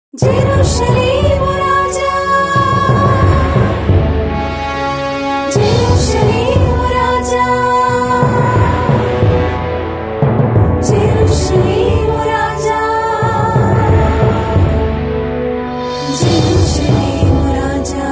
జెరూషలేము రాజా జెరూషలేము రాజా జెరూషలేము రాజా జెరూషలేము రాజా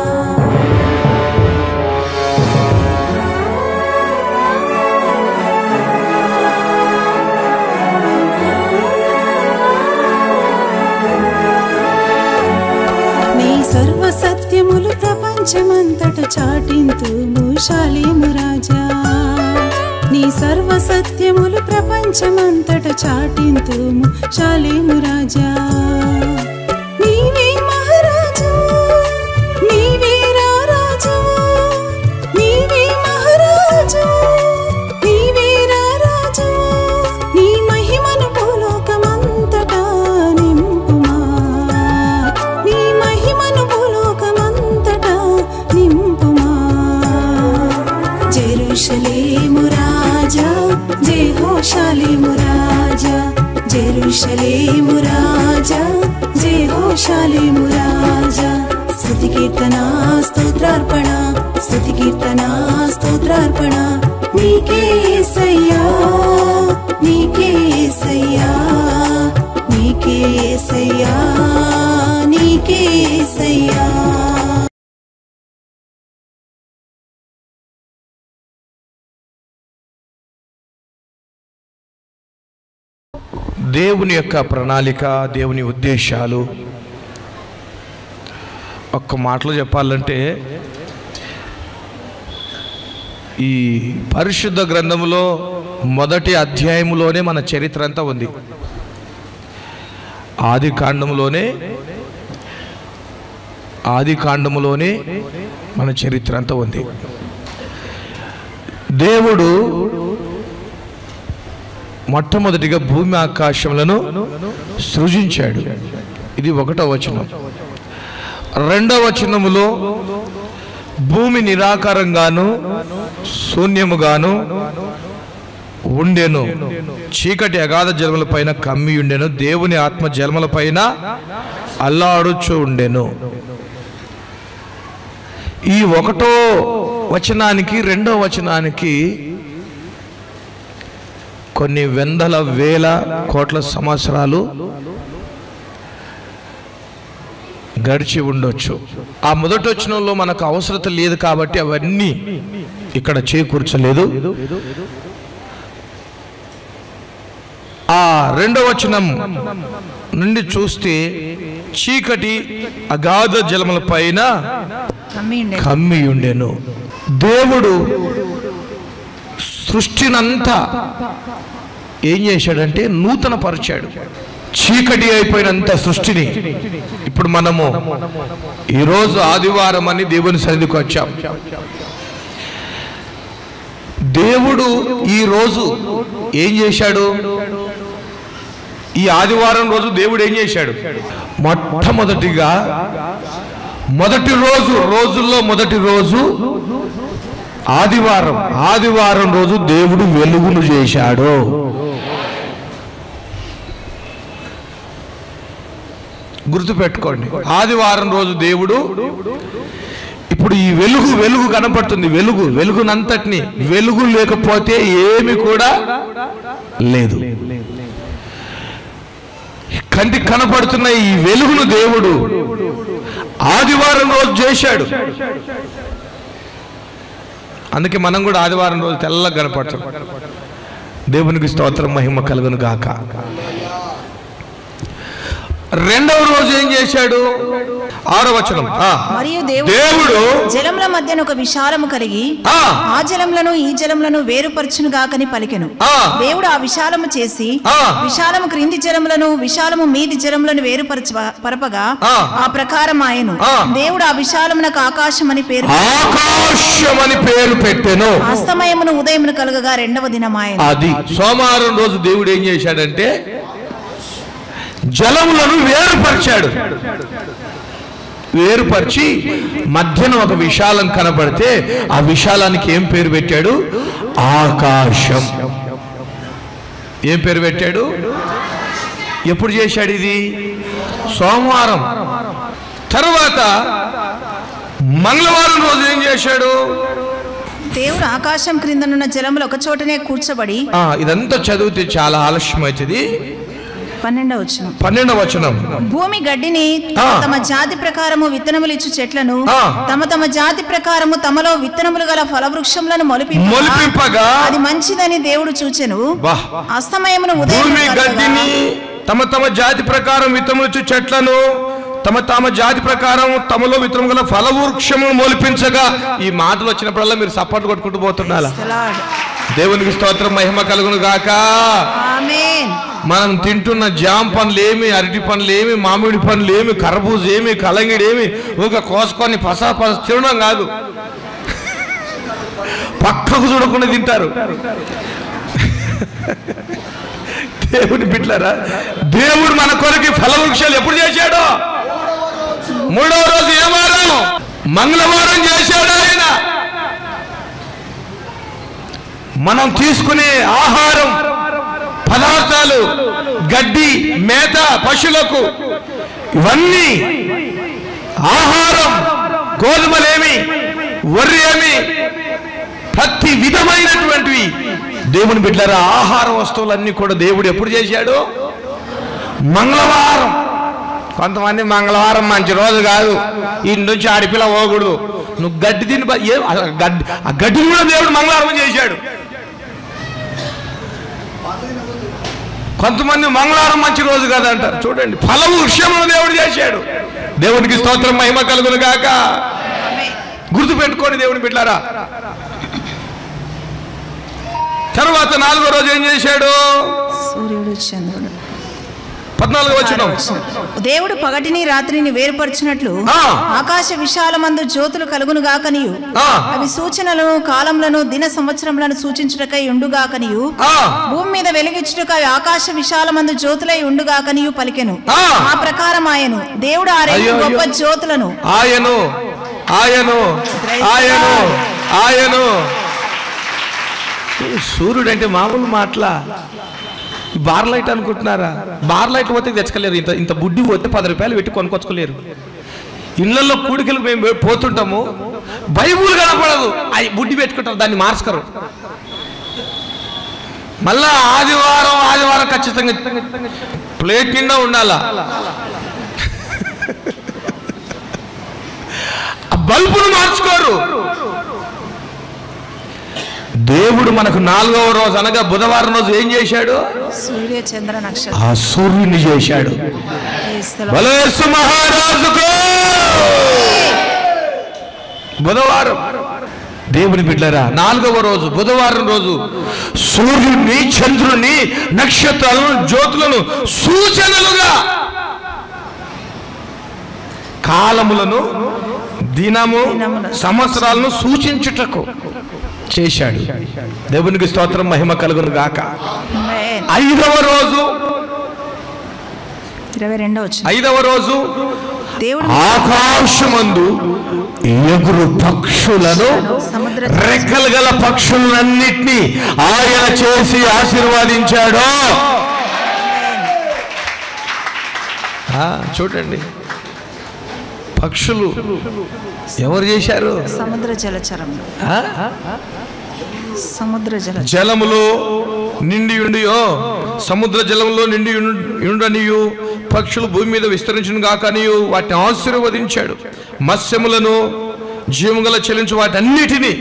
నీ సర్వ సత్యములు ప్రపంచమంతట చాటింతుము శాలేము రాజా నీ సర్వ సత్యములు ప్రపంచమంతట చాటింతుము శాలేము రాజా నీవే మహారాజు నీవే రారాజు నీవే మహారాజు నీవే రారాజు నీ మహిమను భూలోకమంతటా నింపుమా నీ మహిమను భూలోకమంతటా నింపుమా జెరూషలేము రాజా జై హోషాలేము రాజా జెరూషలేము రాజా జై హోషాలేము రాజా స్తుతి కీర్తన స్తోత్రార్పణ స్తుతి కీర్తన స్తోత్రార్పణ నీకే సయ్యా నీకే సయ్యా నీకే సయ్యా నీకే సయ్యా దేవుని యొక్క ప్రణాళిక దేవుని ఉద్దేశాలు ఒక్క మాటలో చెప్పాలంటే ఈ పరిశుద్ధ గ్రంథములో మొదటి అధ్యాయములోనే మన చరిత్ర అంతా ఉంది ఆది కాండములోనే ఆది కాండములోనే మన చరిత్ర అంతా ఉంది దేవుడు మొట్టమొదటిగా భూమి ఆకాశములను సృజించాడు ఇది ఒకటో వచనం రెండవ వచనములో భూమి నిరాకారంగాను శూన్యముగాను ఉండెను చీకటి అగాధ జలముల పైన కమ్మి ఉండెను దేవుని ఆత్మ జలముల పైన అల్లాడుచు ఉండెను ఈ ఒకటో వచనానికి రెండో వచనానికి కొన్ని వందల వేల కోట్ల సంవత్సరాలు గడిచి ఉండొచ్చు ఆ మొదటి వచనంలో మనకు అవసరత లేదు కాబట్టి అవన్నీ ఇక్కడ చేకూర్చలేదు ఆ రెండవ వచనం నుండి చూస్తే చీకటి అగాధ జలముల పైన కమ్మి ఉండెను దేవుడు సృష్టినంతా ఏం చేశాడంటే నూతన పరిచాడు చీకటి అయిపోయినంత సృష్టిని ఇప్పుడు మనము ఈరోజు ఆదివారం అని దేవుని సన్నిధికి వచ్చాం దేవుడు ఈ రోజు ఏం చేశాడు ఈ ఆదివారం రోజు దేవుడు ఏం చేశాడు మొట్టమొదటిగా మొదటి రోజు రోజుల్లో మొదటి రోజు ఆదివారం ఆదివారం రోజు దేవుడు వెలుగును చేశాడు గుర్తుపెట్టుకోండి ఆదివారం రోజు దేవుడు ఇప్పుడు ఈ వెలుగు వెలుగు కనపడుతుంది వెలుగు వెలుగునంతటిని వెలుగు లేకపోతే ఏమి కూడా లేదు కంటికి కనపడుతున్న ఈ వెలుగును దేవుడు ఆదివారం రోజు చేశాడు అందుకే మనం కూడా ఆదివారం రోజు తెల్లగా కనపడతాం దేవునికి స్తోత్రం మహిమ కలుగును గాక రెండవ రోజు ఏం చేశాడు ఆరో వచనం ఆ. మరియు దేవుడు దేవుడు జలముల మధ్యన ఒక విశాలము కలిగి ఆ, ఆ జలములను ఈ జలములను వేరుపరచును గాకని పలికెను ఆ. దేవుడు ఆ విశాలము చేసి ఆ. విశాలము క్రింది జలములను విశాలము మీది జలములను వేరుపరచ పరపగా ఆ. ఆ ప్రకారం ఆయను ఆ. దేవుడు ఆ విశాలమునకు ఆకాశం అని పేరు ఆకాశం అని పేరు పెట్టెను అస్తమయమును ఉదయమును కలుగగా రెండవ దినమాయను అది సోమవారం రోజు దేవుడు ఏం చేశాడంటే జలములను వేరుపరిచాడు వేరుపరిచి మధ్యన ఒక విశాలం కనపడితే ఆ విశాలానికి ఏం పేరు పెట్టాడు ఆకాశం ఏం పేరు పెట్టాడు ఎప్పుడు చేశాడు ఇది సోమవారం తరువాత మంగళవారం రోజు ఏం చేశాడు దేవుడు ఆకాశం క్రిందనున్న జలములు ఒక చోటనే కూర్చబడి ఆ, ఇదంతా చదివితే చాలా ఆలస్యం అవుతుంది పన్నెండవ వచ్చిన పన్నెండవ వచనం భూమి గడ్డిని ఆ. తమ జాతి ప్రకారము విత్తనములు ఇచ్చు చెట్లను ఆ. తమ తమ జాతి ప్రకారము తమలో విత్తనములు గల ఫలవృక్షములను మొలిపింపగా మొలిపింపగా అది మంచిదని దేవుడు చూచెను వాహ్ అస్తమయమును ఉదయం భూమి గడ్డిని తమ తమ జాతి ప్రకారం విత్తములు చెట్లను తమ తమ జాతి ప్రకారం తమలో విత్తనం గల ఫలవృక్షమును మొలిపించగా ఈ మాటలు వచ్చినప్పుడల్లా మీరు సపోర్ట్ కొట్టుకుంటూ పోతుండాలా దేవునికి స్తోత్రం మహిమ కలుగును గాక ఆమేన్ మనం తింటున్న జామ్ పండ్లు ఏమి అరటి పండ్లు ఏమి మామిడి పండ్లు ఏమి కర్బూజ ఏమి కలంగిడి ఏమి ఒక కోసుకొని పసా పస తినడం కాదు పక్కకు చూడకుండా తింటారు దేవుని బిడ్డలారా దేవుడు మన కొరకు ఫలవృక్షాలు ఎప్పుడు చేశాడు మూడవ రోజు ఏ వారం మంగళవారం చేశాడు ఆయన మనం తీసుకునే ఆహారం పదార్థాలు గడ్డి మేత పశువులకు ఇవన్నీ ఆహారం గోధుమలేమి వరి ఏమి ప్రతి విధమైనటువంటివి దేవుని బిడ్డల ఆహార వస్తువులన్నీ కూడా దేవుడు ఎప్పుడు చేశాడు మంగళవారం కొంతమంది మంగళవారం మంచి రోజు కాదు ఈ నుంచి ఆడిపిల్ల పోకూడదు నువ్వు గడ్డి తిని బ- ఏ ఆ గడ్డి ఆ గడ్డిని కూడా దేవుడు మంగళవారం చేశాడు కొంతమంది మంగళవారం మంచి రోజు కాదంటారు చూడండి ఫలము వృక్షమును దేవుడు చేశాడు దేవునికి స్తోత్రం మహిమ కలుగును గాక గుర్తు పెట్టుకోండి దేవుని బిడ్డారా తరువాత నాలుగో రోజు ఏం చేశాడు సూర్యుడు చంద్రుడు పద్నాలుగు వచ్చిన దేవుడు పగటిని రాత్రిని వేరుపరిచినట్లు ఆ. ఆకాశ విశాలమందు జ్యోతులు కలుగును గాకనియు ఆ. అవి సూచనలను కాలములను దిన సంవత్సరములను సూచించుటకై ఉండుగాకనియు ఆ, భూమి మీద వెలిగించుటకు అవి ఆకాశ విశాలమందు జ్యోతులై ఉండుగాకనియు పలికెను ఆ. ఆ ప్రకారం ఆయను దేవుడు ఆ రెండు అయ్యో, అయ్యో. గొప్ప జ్యోతులను ఆయను ఆయను ఆయను ఆయను సూర్యుడు అంటే మామూలు మాటల బార్ లైట్ అనుకుంటున్నారా బార్ లైట్ పోతే తెచ్చుకోలేరు ఇంత ఇంత బుడ్డి పోతే పది రూపాయలు పెట్టి కొనుక్కొచ్చుకోలేరు ఇళ్లలో కూడికలకు మేము పో- పోతుంటాము బైబుల్ కనపడదు అవి బుడ్డి పెట్టుకుంటారు దాన్ని మార్చుకరు మళ్ళా ఆదివారం ఆదివారం ఖచ్చితంగా ప్లేట్ నిండా ఉండాలా ఆ బల్బును మార్చుకోరు దేవుడు మనకు నాలుగవ రోజు అనగా బుధవారం రోజు ఏం చేశాడు సూర్య చంద్ర నక్షత్రం ఆ సూర్యుని చేశాడు క్రీస్తుల బలయస్సు మహారాజుకు బుధవారం దేవుని బిడ్డరా నాలుగవ రోజు బుధవారం రోజు సూర్యుడిని చంద్రుని నక్షత్రాలను జ్యోతులను సూచనలుగా కాలములను దినము సంవత్సరాలను సూచించుటకు చేశాడు దేవునికి స్తోత్రం మహిమ కలుగును గాక ఆమేన్. ఐదవ రోజు ఇరవై రెండో వచ్చిన ఐదవ రోజు దేవుడు ఆకాశమందు ఎగురు పక్షులను సముద్ర రెక్కలు గల పక్షులన్నిటినీ ఆయన చేసి ఆశీర్వదించాడు ఆ, చూడండి పక్షులు ఎవరు చేశారు సముద్ర జలచరంలో ఆ? సముద్ర జల జలములో నిండి ఉండియో సముద్ర జలంలో నిండి ఉండు- ఉండనియు పక్షులు భూమి మీద విస్తరించును గాకనియు వాటిని ఆశీర్వదించాడు మత్స్యములను జీవముగల చెల్లించు వాటన్నిటినీ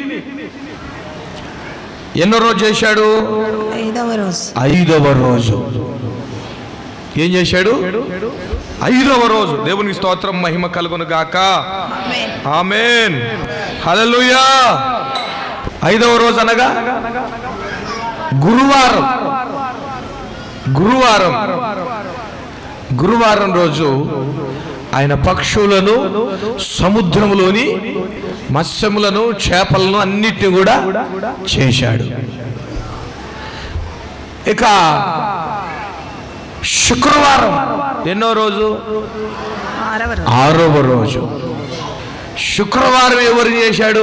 ఎన్నో రోజు చేశాడు ఐదవ రోజు ఐదవ రోజు ఏం చేశాడు ఐదవ రోజు దేవునికి స్తోత్రం మహిమ కలుగును గాక ఆమేన్. ఆమెన్ హల్లెలూయా ఐదవ రోజు అనగా గురువారం గురువారం గురువారం రోజు ఆయన పక్షులను సముద్రములోని మత్స్యములను చేపలను అన్నిటిని కూడా చేశాడు ఇక శుక్రవారం ఎన్నో రోజు ఆరవ రోజు ఆరవ రోజు శుక్రవారం ఎవరు చేశాడు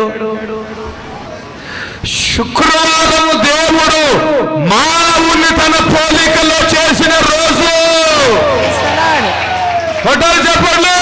శుక్రవారం దేవుడు మానవుని తన పోలికలో చేసిన రోజు కొట్టాలి చెప్పండి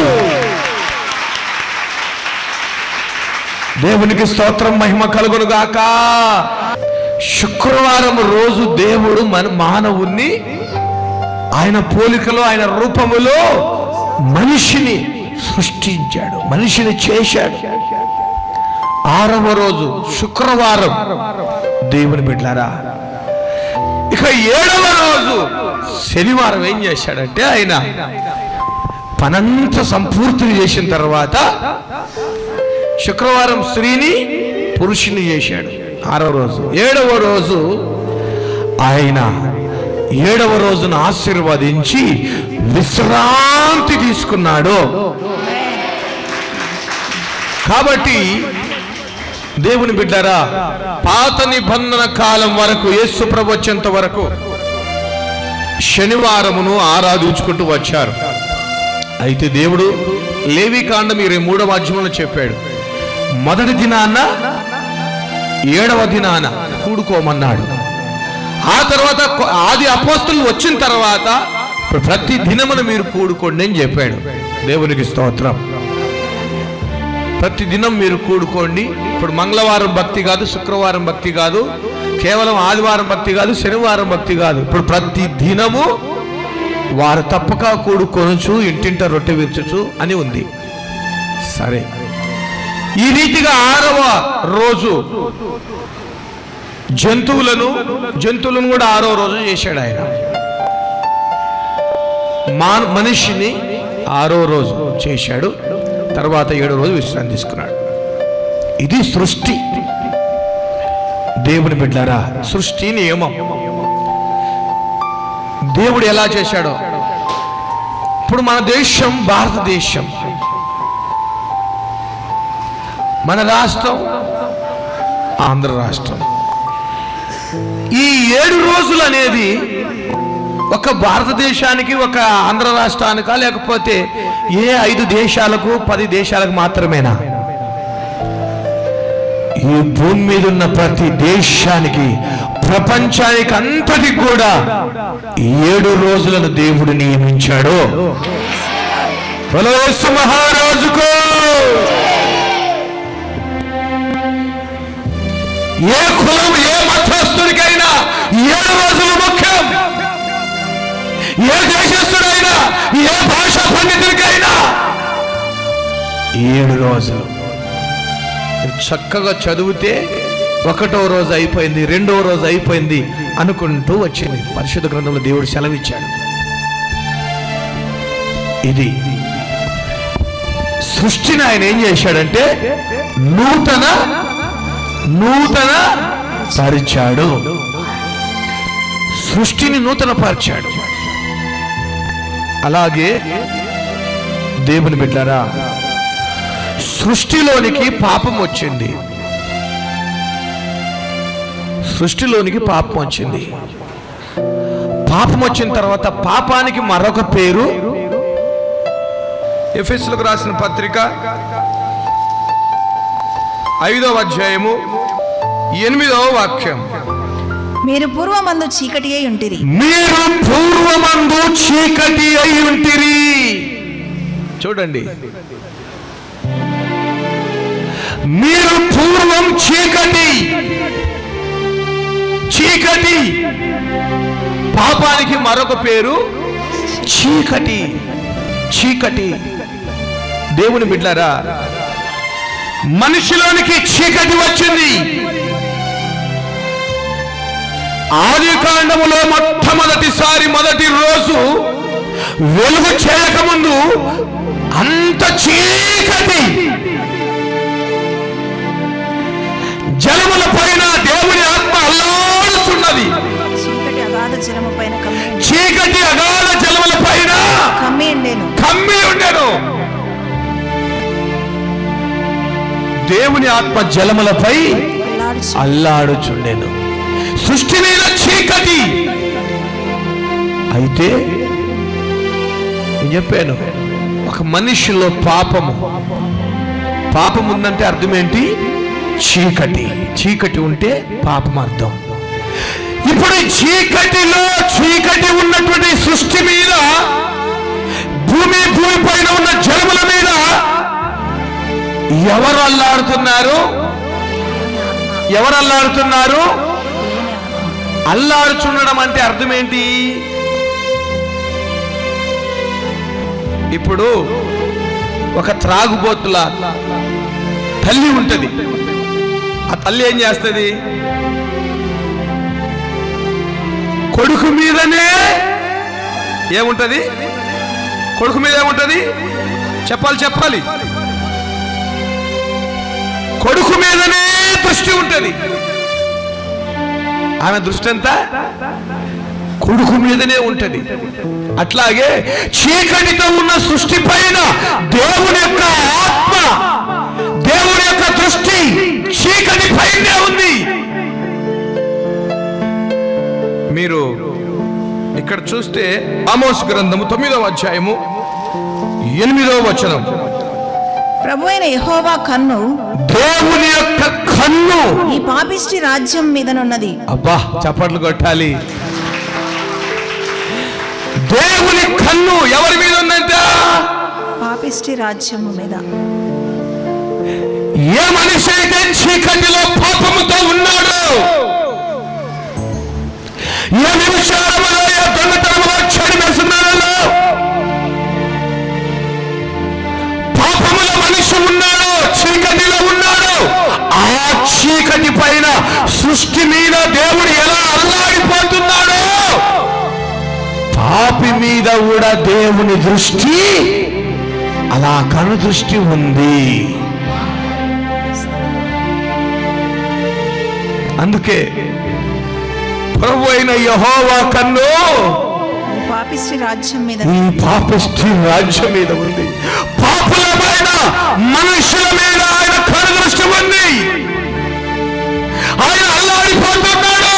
దేవునికి స్తోత్రం మహిమ కలుగును గాక శుక్రవారం రోజు దేవుడు మన మానవుణ్ణి ఆయన పోలికలో ఆయన రూపములో మనిషిని సృష్టించాడు మనిషిని చేశాడు ఆరవ రోజు శుక్రవారం దేవుని బిడ్డారా ఇక ఏడవ రోజు శనివారం ఏం చేశాడంటే ఆయన పనంత సంపూర్తిని చేసిన తర్వాత శుక్రవారం స్త్రీని పురుషుని చేశాడు ఆరవ రోజు ఏడవ రోజు ఆయన ఏడవ రోజున ఆశీర్వదించి విశ్రాంతి తీసుకున్నాడు కాబట్టి దేవుని బిడ్డారా పాత నిబంధన కాలం వరకు యేసు ప్రభు వచ్చేంత వరకు శనివారమును ఆరాధించుకుంటూ వచ్చారు అయితే దేవుడు లేవి కాండం ఇరవై మూడవ అధ్యాయంలో చెప్పాడు మొదటి దినాన ఏడవ దినాన కూడుకోమన్నాడు ఆ తర్వాత కొ- ఆది అపోస్తులు వచ్చిన తర్వాత ప్రతి దినమున మీరు కూడుకోండి అని చెప్పాడు దేవునికి స్తోత్రం ప్రతి దినం మీరు కూడుకోండి ఇప్పుడు మంగళవారం భక్తి కాదు శుక్రవారం భక్తి కాదు కేవలం ఆదివారం భక్తి కాదు శనివారం భక్తి కాదు ఇప్పుడు ప్రతి దినము వారు తప్పక కూడుకొనొచ్చు ఇంటింట రొట్టె విరచచ్చు అని ఉంది సరే ఈ రీతిగా ఆరవ రోజు జంతువులను జంతువులను కూడా ఆరో రోజు చేశాడు ఆయన మా మనిషిని ఆరో రోజు చేశాడు తర్వాత ఏడో రోజు విశ్రాంతి తీసుకున్నాడు ఇది సృష్టి దేవుని బిడ్డారా సృష్టి నియమం దేవుడు ఎలా చేశాడో ఇప్పుడు మన దేశం భారతదేశం మన రాష్ట్రం ఆంధ్ర రాష్ట్రం ఈ ఏడు రోజులు అనేది ఒక భారతదేశానికి ఒక ఆంధ్ర రాష్ట్రానికా లేకపోతే ఏ ఐదు దేశాలకు పది దేశాలకు మాత్రమేనా ఈ భూమి మీద ఉన్న ప్రతి దేశానికి ప్రపంచానికి అంతటి కూడా ఈ ఏడు రోజులను దేవుడు నియమించాడు బలో యేసు మహారాజుకు ఏ కులం ఏ మతస్థుడికైనా ఏడు రోజులు ముఖ్యం ఏ దేశస్థుడైనా ఏ భాషా పండితుడికైనా ఏడు రోజులు చక్కగా చదివితే ఒకటో రోజు అయిపోయింది రెండవ రోజు అయిపోయింది అనుకుంటూ వచ్చింది పరిశుద్ధ గ్రంథంలో దేవుడు సెలవిచ్చాడు ఇది సృష్టిని ఆయన ఏం చేశాడంటే నూతన నూతన పరిచాడు సృష్టిని నూతన పరిచాడు అలాగే దేవుని బిడ్డారా సృష్టిలోనికి పాపం వచ్చింది సృష్టిలోనికి పాపం వచ్చింది పాపం వచ్చిన తర్వాత పాపానికి మరొక పేరు ఎఫెస్లకు రాసిన పత్రిక ఐదవ అధ్యాయము ఎనిమిదవ వాక్యం మీరు పూర్వమందు చీకటి అయి ఉంటిరి మీరు పూర్వమందు చీకటి అయి ఉంటిరి చూడండి మీరు పూర్వం చీకటి చీకటి పాపానికి మరొక పేరు చీకటి చీకటి దేవుని బిడ్డారా మనిషిలోనికి చీకటి వచ్చింది ఆది కాండములో మొట్టమొదటిసారి మొదటి రోజు వెలుగు చేయకముందు అంత చీకటి జలముల పైన దేవుని ఆత్మ అల్లాడుచున్నది చీకటి అగాధ జలము పైన కమ్మి చీకటి అగాధ జలముల పైన కమ్మి ఉండేను కమ్మి ఉండెను దేవుని ఆత్మ జలములపై అల్లాడుచు అల్లాడుచుండెను సృష్టి మీద చీకటి అయితే నేను చెప్పాను ఒక మనిషిలో పాపము పాపం ఉందంటే అర్థం ఏంటి చీకటి చీకటి ఉంటే పాపం అర్థం ఇప్పుడు ఈ చీకటిలో చీకటి ఉన్నటువంటి సృష్టి మీద భూమి ఎవరు అల్లాడుతున్నారు ఎవరు అల్లాడుతున్నారు అల్లాడుచుండడం అంటే అర్థం ఏంటి ఇప్పుడు ఒక త్రాగుబోతుల తల్లి ఉంటది ఆ తల్లి ఏం చేస్తుంది కొడుకు మీదనే ఏముంటది కొడుకు మీద ఏముంటది చెప్పాలి చెప్పాలి కొడుకు మీదనే దృష్టి ఉంటది ఆమె దృష్టి అంతా కొడుకు మీదనే ఉంటది అట్లాగే చీకటితో ఉన్న సృష్టి పైన దేవుని యొక్క ఆత్మ దేవుని యొక్క దృష్టి చీకటి పైనే ఉంది మీరు ఇక్కడ చూస్తే ఆమోస్ గ్రంథము తొమ్మిదవ అధ్యాయము ఎనిమిదవ వచనం ప్రభు అయిన యెహోవా కన్ను దేవుని యొక్క కన్ను ఈ పాపిష్టి రాజ్యం మీదనున్నది అబ్బా చప్పట్లు కొట్టాలి దేవుని కన్ను ఎవరి మీద ఉందంట పాపిష్టి రాజ్యము మీద ఏ మనిషి అయితే చీకటిలో పాపముతో ఉన్నాడు ఏ వ్యభిచారములో ఏ దొంగతనములో చెడు వ్యసనాలలో పాపములో మనిషి ఉన్నాడు చీకటిలో ఉన్నాడు ఆ చీకటి పైన సృష్టి మీద దేవుడు ఎలా అల్లాడిపోతున్నాడో పాపి మీద కూడా దేవుని దృష్టి అలా కను దృష్టి ఉంది అందుకే ప్రభు అయిన యహోవా కన్ను ఈ పాపిష్టి రాజ్యం మీద ఈ పాపిష్టి రాజ్యం మీద ఉంది పాపులమైన మనుషుల మీద ఆయన కను దృష్టి ఉంది ఆయన అల్లాడిపోతున్నాడు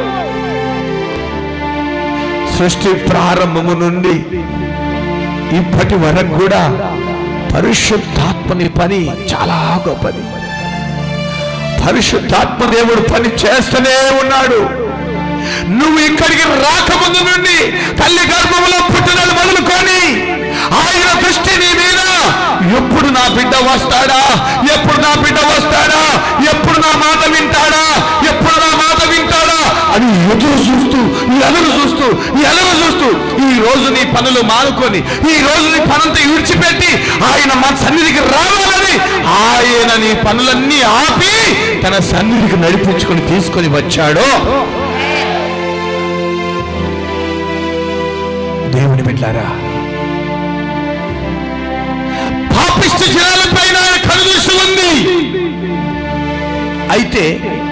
సృష్టి ప్రారంభము నుండి ఇప్పటి వరకు కూడా పరిశుద్ధాత్మని పని చాలా గొప్పది పరిశుద్ధాత్మ దేవుడు పని చేస్తూనే ఉన్నాడు నువ్వు ఇక్కడికి రాకముందు నుండి తల్లి గర్భంలో పుట్టినది మొదలుకొని ఆయన దృష్టి నీ మీద ఎప్పుడు నా బిడ్డ వస్తాడా ఎప్పుడు నా బిడ్డ వస్తాడా ఎప్పుడు నా మాట వింటాడా ఎప్పుడు నా మాట వింటాడా అని ఎదురు చూస్తూ ఎదురు చూస్తూ ఎదురు చూస్తూ ఈ రోజు నీ పనులు మానుకొని ఈ రోజు నీ పనంతా విడిచిపెట్టి ఆయన మా సన్నిధికి రావాలని ఆయన నీ పనులన్నీ ఆపి తన సన్నిధికి నడిపించుకొని తీసుకొని వచ్చాడు దేవుని బిడ్డారా పాపిష్టి జనాలపైన ఆయన కనుదృష్టి ఉంది అయితే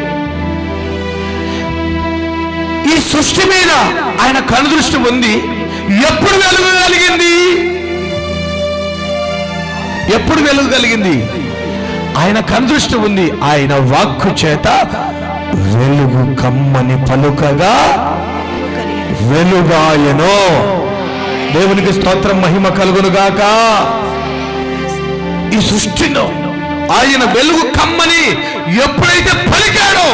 ఈ సృష్టి మీద ఆయన కనుదృష్టి ఉంది ఎప్పుడు వెలుగు కలిగింది ఎప్పుడు వెలుగు కలిగింది ఆయన కనుదృష్టి ఉంది ఆయన వాక్కు చేత వెలుగు కమ్మని పలుకగా వెలుగాయను దేవునికి స్తోత్రం మహిమ కలుగును గాక ఈ సృష్టిలో ఆయన వెలుగు కమ్మని ఎప్పుడైతే పలికాడో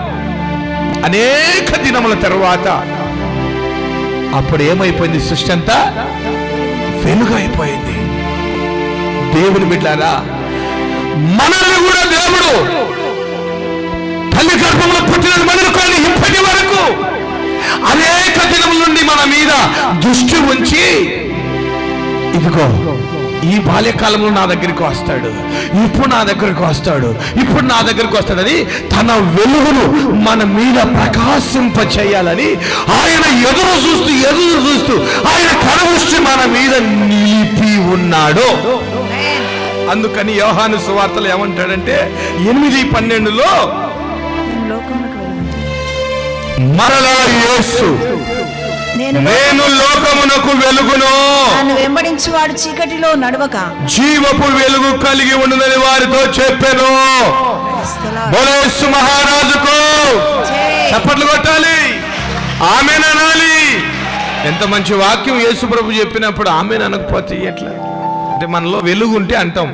అనేక దినముల తర్వాత అప్పుడు ఏమైపోయింది సృష్టి అంతా వెలుగు అయిపోయింది దేవుని బిడ్డారా మనల్ని కూడా దేవుడు తల్లి గర్భంలో పుట్టిన మొదలుకొని ఇప్పటి వరకు అనేక దినముల నుండి మన మీద దృష్టి ఉంచి ఇదిగో ఈ బాల్యకాలంలో నా దగ్గరికి వస్తాడు ఇప్పుడు నా దగ్గరికి వస్తాడు ఇప్పుడు నా దగ్గరికి వస్తాడని తన వెలుగును మన మీద ప్రకాశింప చేయాలని ఆయన ఎదురు చూస్తూ ఎదురు చూస్తూ ఆయన కనవృష్టి మన మీద నిలిపి ఉన్నాడు అందుకని యోహాను సువార్తలు ఏమంటాడంటే ఎనిమిది పన్నెండులో నేను లోకమునకు వెలుగు మరలా యేసు నేను నేను లోకమునకు వెలుగును నన్ను వెంబడించువాడు చీకటిలో నడవక జీవపు వెలుగు కలిగి ఉన్నదని వారితో చెప్పాను స్థలా- బోలేసు మహారాజుకు చప్పట్లు కొట్టాలి ఆమె అనాలి ఎంత మంచి వాక్యం యేసు ప్రభు చెప్పినప్పుడు ఆమె అనకపోతే ఎట్లా అంటే మనలో వెలుగు ఉంటే అంటాం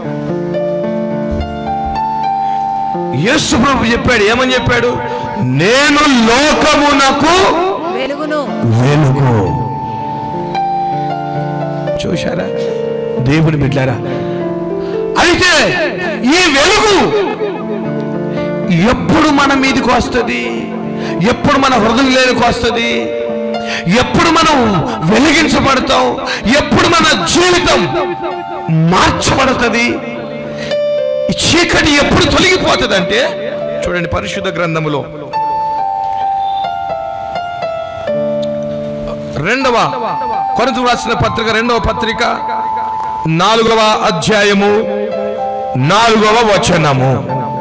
యేసు ప్రభు చెప్పాడు ఏమని చెప్పాడు నేను లోకమునకు వెలుగును వెలుగు చూశారా దేవుని బిడ్డారా అయితే ఈ వెలుగు ఎప్పుడు మన మీదకి వస్తుంది ఎప్పుడు మన హృదయంలోకి వస్తుంది ఎప్పుడు మనం వెలిగించబడతాం ఎప్పుడు మన జీవితం మార్చబడుతుంది ఈ చీకటి ఎప్పుడు తొలగిపోతుంది అంటే చూడండి పరిశుద్ధ గ్రంథములో రెండవ కొరత రాసిన పత్రిక రెండవ పత్రిక నాలుగవ అధ్యాయము నాలుగవ వచనము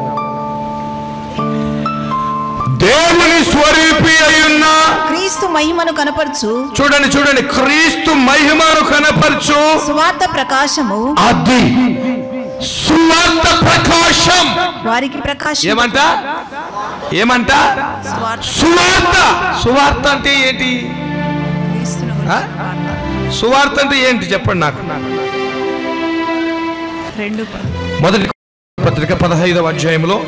దేవుని స్వరూపి అయ్యున్న క్రీస్తు మహిమను కనపరచు చూడండి చూడండి క్రీస్తు మహిమను కనపరచు సువార్త ప్రకాశము అది సువార్త ప్రకాశం వారికి ప్రకాశం ఏమంట ఏమంట సువార్త సువార్త సువార్త అంటే ఏంటి క్రీస్తును ఆ? సువార్త అంటే ఏంటి చెప్పండి నాకు రెండు ప- మొదటి పత్రిక పదహైదవ అధ్యాయంలో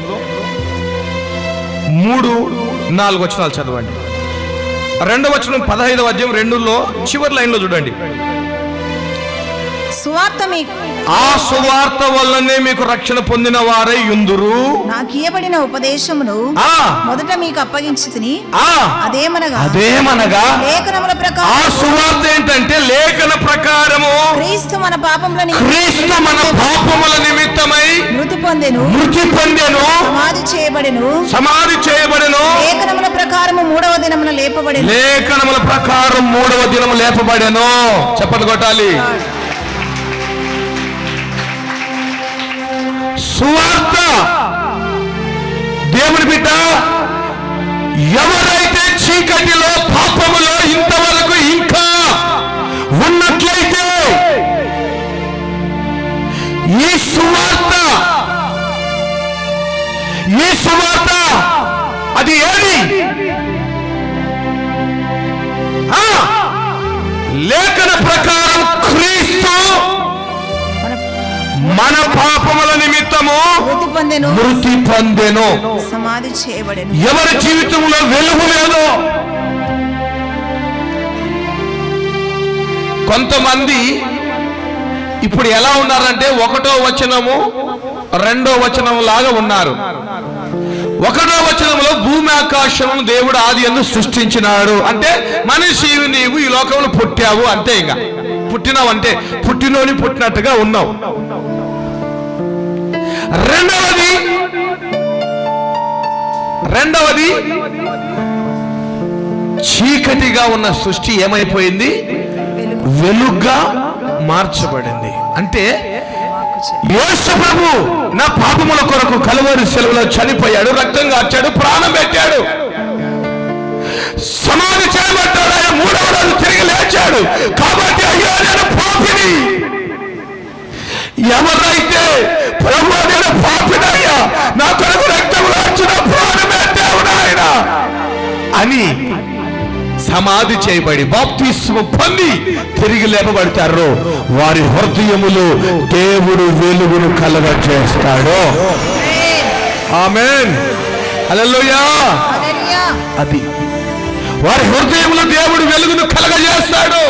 మూడు నాలుగు వచనాలు చదవండి రెండవ వచనం పదహైదవ అధ్యాయం రెండులో చివరి లైన్లో చూడండి సువార్త మీ ఆ సువార్త వల్లనే మీకు రక్షణ పొందిన వారై యుందురు నాకు ఇయ్యబడిన ఉపదేశమును ఆ మొదట మీకు అప్పగించి తిని ఆ అదేమనగా అదేమనగా లేఖనముల ఆ ప్రకారం సువార్త ఏంటంటే లేఖన ప్రకారము క్రీస్తు మన పాపముల క్రీస్తు మన పాపముల నిమిత్తమై మృతి పొందెను మృతి పొందెను సమాధి చేయబడెను సమాధి చేయబడెను లేఖనముల ప్రకారము మూడవ దినమున లేపబడెను లేఖనముల ప్రకారం మూడవ దినము లేపబడెను చెప్పలు కొట్టాలి సువార్త దేవుని బిడ్డ ఎవరైతే చీకటిలో పాపములో ఇంతవరకు ఇంకా ఉన్నట్లయితే ఈ సువార్త ఈ సువార్త అది ఏది ఆ, లేఖన ప్రకారం క్రీస్తు మన మన పాపముల నిమిత్తము మృతి పొందెను మృతి పొందెను సమాధి చేయబడెను ఎవరి జీవితంలో వెలుగు లేదో కొంతమంది ఇప్పుడు ఎలా ఉన్నారంటే ఒకటో వచనము రెండో వచనం లాగా ఉన్నారు ఒకటో వచనంలో భూమి ఆకాశం దేవుడు ఆది ఎందు సృష్టించినాడు అంటే మనిషి నీవు ఈ లోకంలో పుట్టావు అంతే ఇంకా పుట్టినావు అంటే పుట్టినోని పుట్టినట్టుగా ఉన్నావు రెండవది రెండవది చీకటిగా ఉన్న సృష్టి ఏమైపోయింది వెలుగ్గా మార్చబడింది అంటే యేసు ప్రభు నా పాపముల కొరకు కలువరి సెలవులో చనిపోయాడు రక్తం కార్చాడు ప్రాణం పెట్టాడు సమాధి చేయబడ్డాడు ఆయన మూడవ రోజు తిరిగి లేచాడు కాబట్టి అయ్యో నేను పాపిని ఎవరైతే ప్రభు నేను పాపినయ్యా నా కొరకు రక్తం కార్చిన ప్రాణమే దేవుడు ఆయన అని సమాధి చేయబడి బాప్తిస్మ పొంది తిరిగి లేపబడతారు వారి హృదయములు దేవుడు వెలుగును కలగ చేస్తాడు ఆమెన్ హల్లెలూయా హల్లెలూయా. అది వారి హృదయంలో దేవుడు వెలుగును కలగజేస్తాడు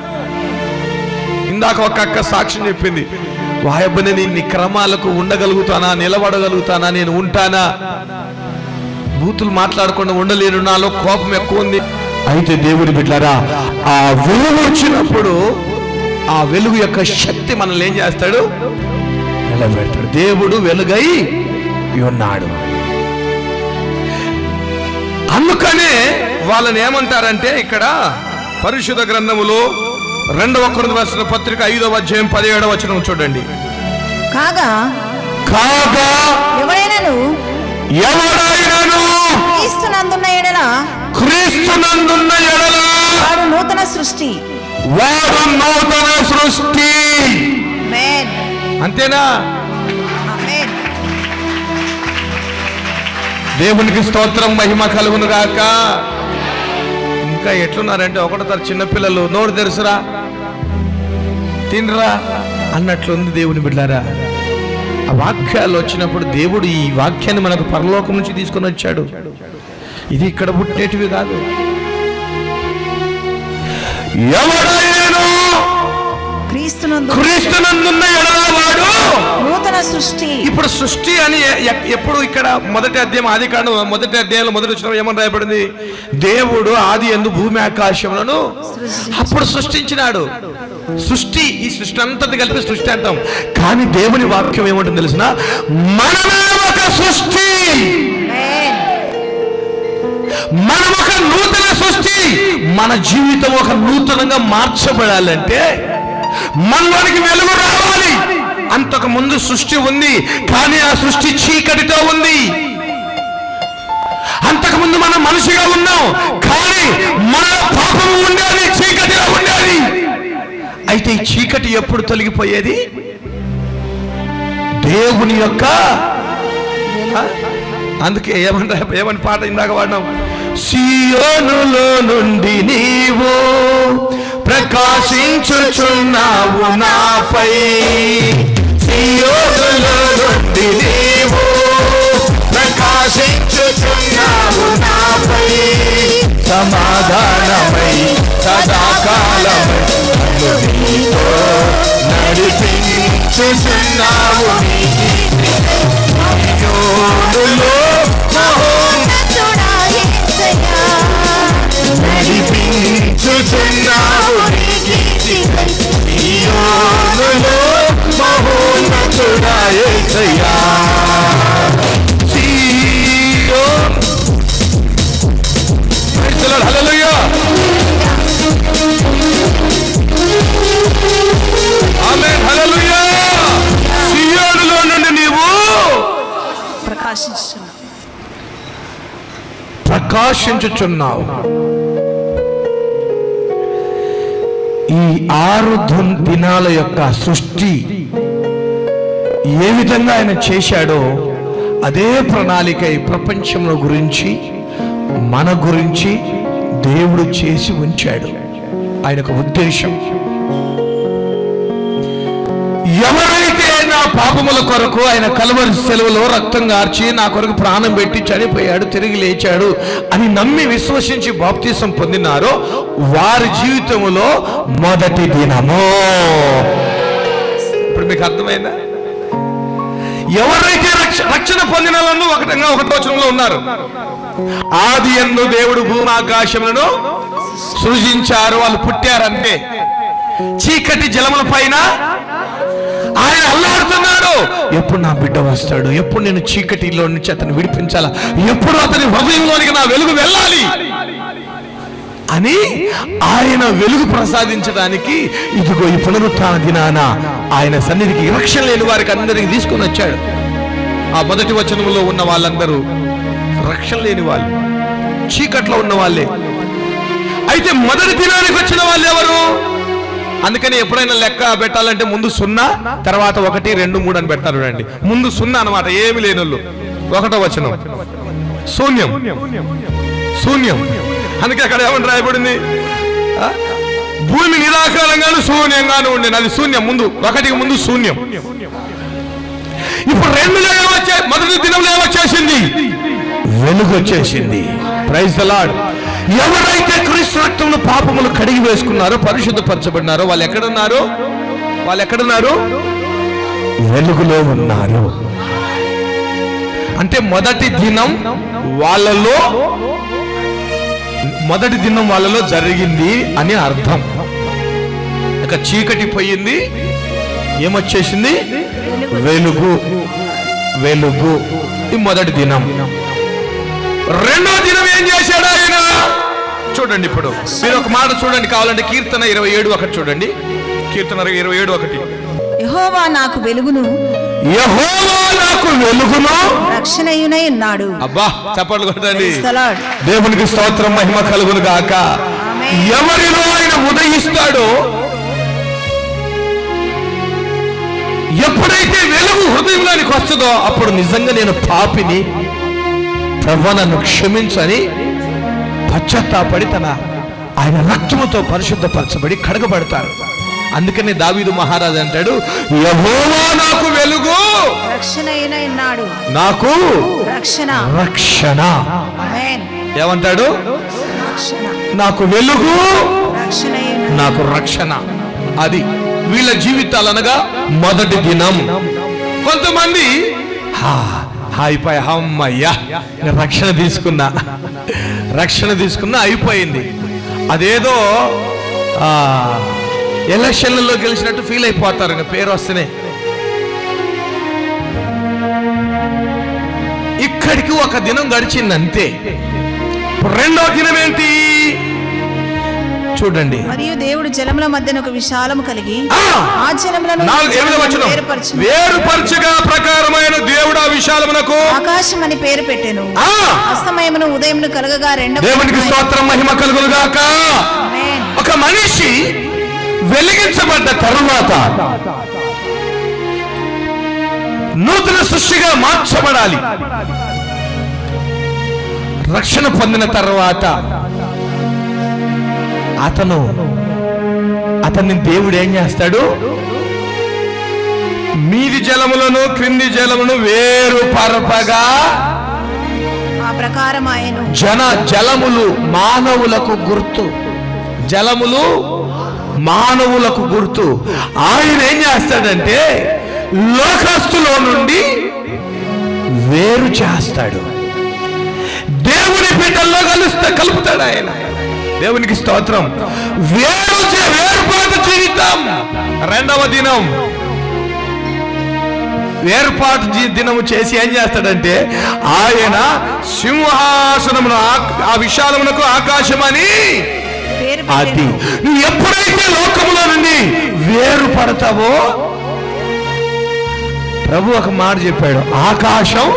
ఇందాక ఒక అక్క సాక్ష్యం చెప్పింది వాయబ్బని నేను నీ క్రమాలకు ఉండగలుగుతానా నిలబడగలుగుతానా నేను ఉంటానా బూతులు మాట్లాడకుండా ఉండలేను నాలో కోపం ఎక్కువ ఉంది అయితే దేవుడి బిడ్డారా ఆ వెలుగు వచ్చినప్పుడు ఆ వెలుగు యొక్క శక్తి మనల్ని ఏం చేస్తాడు నిలబెడతాడు దేవుడు వెలుగై ఉన్నాడు అందుకనే వాళ్ళని ఏమంటారంటే ఇక్కడ పరిశుద్ధ గ్రంథములో రెండవ కొరింథీ రాసిన పత్రిక ఐదవ అధ్యాయం పదిహేడవ వచనం చూడండి కాగా కాగా ఎవరైనాను ఎవడైనను క్రీస్తునందున్న ఎడల క్రీస్తునందున్న ఎడల వాడు నూతన సృష్టి వాడు నూతన సృష్టి ఆమేన్. అంతేనా ఆమేన్. దేవునికి స్తోత్రం మహిమ కలుగును గాక ఇంకా ఎట్లున్నారంటే ఒకటో తర చిన్నపిల్లలు నోరు తెరుసురా తినరా అన్నట్లుంది దేవుని బిడ్డారా ఆ వాక్యాలు వచ్చినప్పుడు దేవుడు ఈ వాక్యాన్ని మనకు పరలోకం నుంచి తీసుకొని వచ్చాడు ఇది ఇక్కడ పుట్టేటివి కాదు ఎవడైనా క్రీస్తునందు క్రీస్తునందున్న ఎడలవాడు నూతన సృష్టి ఇప్పుడు సృష్టి అని ఎ- ఎ- ఎప్పుడు ఇక్కడ మొదటి అధ్యాయం ఆది కాండం మొదటి అధ్యాయంలో మొదటి వచ్చిన ఏమని రాయబడింది దేవుడు ఆది ఎందు భూమి ఆకాశములను అప్పుడు సృష్టించినాడు సృష్టి ఈ సృష్టి అంతటి కలిపి సృష్టి అంటాం కానీ దేవుని వాక్యం ఏమంటుంది తెలిసిన మనమే ఒక సృష్టి ఆమేన్. మనం ఒక నూతన సృష్టి మన జీవితం ఒక నూతనంగా మార్చబడాలంటే మనలోనికి వెలుగు రావాలి అంతకు ముందు సృష్టి ఉంది కానీ ఆ సృష్టి చీకటితో ఉంది అంతకు ముందు మనం మనిషిగా ఉన్నాం కానీ మన పాపము ఉండేది చీకటిలో ఉండేది అయితే ఈ చీకటి ఎప్పుడు తొలగిపోయేది దేవుని యొక్క ఆ? అందుకే ఏమంటా ఏమని పాట ఇందాక వాడినాం సియోనులో నుండి నీవు ప్రకాశించుచున్నావు నాపై సియోనులో నుండి నీవు ప్రకాశించుచున్నావు నాపై సమాధానమై సదాకాలమై నన్ను నీతో నడిపించుచున్నావు నీ యోనులో మహోన్నతుడా యేసయ్యా. నడిపించుచున్నావు నీ గీతికై. సియోనులో మహోన్నతుడా యేసయ్యా. సియోన్. Praise the Lord. Hallelujah. Amen. Hallelujah. సియోనులో నుండి నీవు ప్రకాశిస్తున్నావు ప్రకాశించుచున్నావు ఈ ఆరు ధున్ దినాల యొక్క సృష్టి ఏ విధంగా ఆయన చేశాడో అదే ప్రణాళిక ఈ ప్రపంచంలో గురించి మన గురించి దేవుడు చేసి ఉంచాడు ఆయన ఒక ఉద్దేశం ఎవరైతే నా పాపముల కొరకు ఆయన కలువరి సెలవులో రక్తం గార్చి నా కొరకు ప్రాణం పెట్టి చనిపోయాడు తిరిగి లేచాడు అని నమ్మి విశ్వసించి బాప్తీసం పొందినారో వారి జీవితంలో మొదటి దినము ఇప్పుడు మీకు అర్థమైందా ఎవరైతే రక్ష రక్షణ పొందిన వాళ్ళు ఒకటంగా ఒకటో వచనంలో ఉన్నారు ఆది ఎందు దేవుడు భూమాకాశములను సృజించారు వాళ్ళు పుట్టారంటే చీకటి జలముల పైన ఆయన అల్లాడుతున్నాడు ఎప్పుడు నా బిడ్డ వస్తాడు ఎప్పుడు నేను చీకటిలో నుంచి అతను విడిపించాలా ఎప్పుడు అతని హృదయంలోనికి నా వెలుగు వెళ్ళాలి అని ఆయన వెలుగు ప్రసాదించడానికి ఇదిగో ఈ పునరుత్థాన దినాన ఆయన సన్నిధికి రక్షణ లేని వారికి అందరికి తీసుకొని వచ్చాడు ఆ మొదటి వచనంలో ఉన్న వాళ్ళందరూ రక్షణ లేని వాళ్ళు చీకట్లో ఉన్న వాళ్ళే అయితే మొదటి దినానికి వచ్చిన వాళ్ళు ఎవరు అందుకని ఎప్పుడైనా లెక్క పెట్టాలంటే ముందు సున్నా తర్వాత ఒకటి రెండు మూడు అని పెడతారు చూడండి ముందు సున్నా అన్నమాట ఏమి లేని వాళ్ళు ఒకటో వచనం శూన్యం శూన్యం అందుకే అక్కడ ఏమని రాయబడింది ఆ? భూమి నిరాకారంగాను శూన్యంగాను ఉండేది అది శూన్యం ముందు ఒకటికి ముందు శూన్యం ఇప్పుడు రెండులో ఏమొచ్చే మొదటి దినంలో ఏమొచ్చేసింది వెలుగు వచ్చేసింది ప్రైజ్ ద లార్డ్ ఎవరైతే క్రీస్తు రక్తంలో పాపములు కడిగి వేసుకున్నారో పరిశుద్ధపరచబడినారో వాళ్ళు ఎక్కడున్నారు వాళ్ళు ఎక్కడున్నారు వెలుగులో ఉన్నారు అంటే మొదటి దినం వాళ్ళలో మొదటి దినం వాళ్ళలో జరిగింది అని అర్థం ఇక చీకటి పోయింది ఏమొచ్చేసింది వెలుగు వెలుగు ఈ మొదటి దినం రెండో దినం ఏం చేశాడు ఆయన చూడండి ఇప్పుడు మీరు ఒక మాట చూడండి కావాలంటే కీర్తన ఇరవై ఏడు ఒకటి చూడండి కీర్తన ఇరవై ఏడు ఒకటి యెహోవా నాకు వెలుగును యెహోవా నాకు వెలుగును రక్షణయునై ఉన్నాడు అబ్బా చప్పట్లు కొట్టండి Praise the Lord. దేవునికి స్తోత్రం మహిమ కలుగును గాక ఆమేన్. ఎవరిలో ఆయన ఉదయిస్తాడో ఎప్పుడైతే వెలుగు హృదయంలోనికి వస్తుందో అప్పుడు నిజంగా నేను పాపిని ప్రభు నన్ను క్షమించని పశ్చాత్తాపడి తన ఆయన రక్తముతో పరిశుద్ధపరచబడి కడగబడతారు అందుకని దావీదు మహారాజు అంటాడు యహోవా నాకు వెలుగు రక్షణయునై ఉన్నాడు నాకు రక్షణ రక్షణ ఆమేన్. ఏమంటాడు రక్షణ నాకు వెలుగు రక్షణయున నాకు రక్షణ అది వీళ్ళ జీవితాలు అనగా మొదటి దినం కొంతమంది హా అయిపోయి అమ్మయ్యా ఇంకా రక్షణ తీసుకున్నా రక్షణ తీసుకున్నా అయిపోయింది అదేదో ఆ, ఎలక్షన్లలో గెలిచినట్టు ఫీల్ అయిపోతారు ఇంకా పేరు వస్తేనే ఇక్కడికి ఒక దినం గడిచింది అంతే ఇప్పుడు రెండో దినం ఏంటి చూడండి మరియు దేవుడు జలముల మధ్యన ఒక విశాలము కలిగి ఆ! ఆ జలములను నాలుగు ఎనిమిది వచనం వేరుపరచును వేరుపరచుగా ప్రకారమైన దేవుడు ఆ విశాలమునకు ఆకాశం అని పేరు పెట్టెను ఆ! అస్తమయమును ఉదయమును కలగగా రెండవ దేవునికి స్తోత్రం మహిమ కలుగును గాక ఆమేన్. ఒక మనిషి వెలిగించబడ్డ తరువాత నూతన సృష్టిగా మార్చబడాలి రక్షణ పొందిన తర్వాత అతను అతన్ని దేవుడు ఏం చేస్తాడు మీది జలములను క్రింది జలమును వేరు పరపగా ఆ ప్రకారం ఆయను జన జలములు మానవులకు గుర్తు జలములు మానవులకు గుర్తు ఆయన ఏం చేస్తాడంటే లోకస్తులో నుండి వేరు చేస్తాడు దేవుని బిడ్డల్లో కలుస్తా కలుపుతాడు ఆయన దేవునికి స్తోత్రం వేరు చే- వేరుపాటు జీవితం రెండవ దినం వేర్పాటు జీ- దినము చేసి ఏం చేస్తాడంటే ఆయన సింహాసనమును ఆ- ఆ విశాలమునకు ఆకాశమని పేరు అది పెట్టెను నువ్వు ఎప్పుడైతే లోకములో నుండి వేరు పడతావో ప్రభు ఒక మాట చెప్పాడు ఆకాశం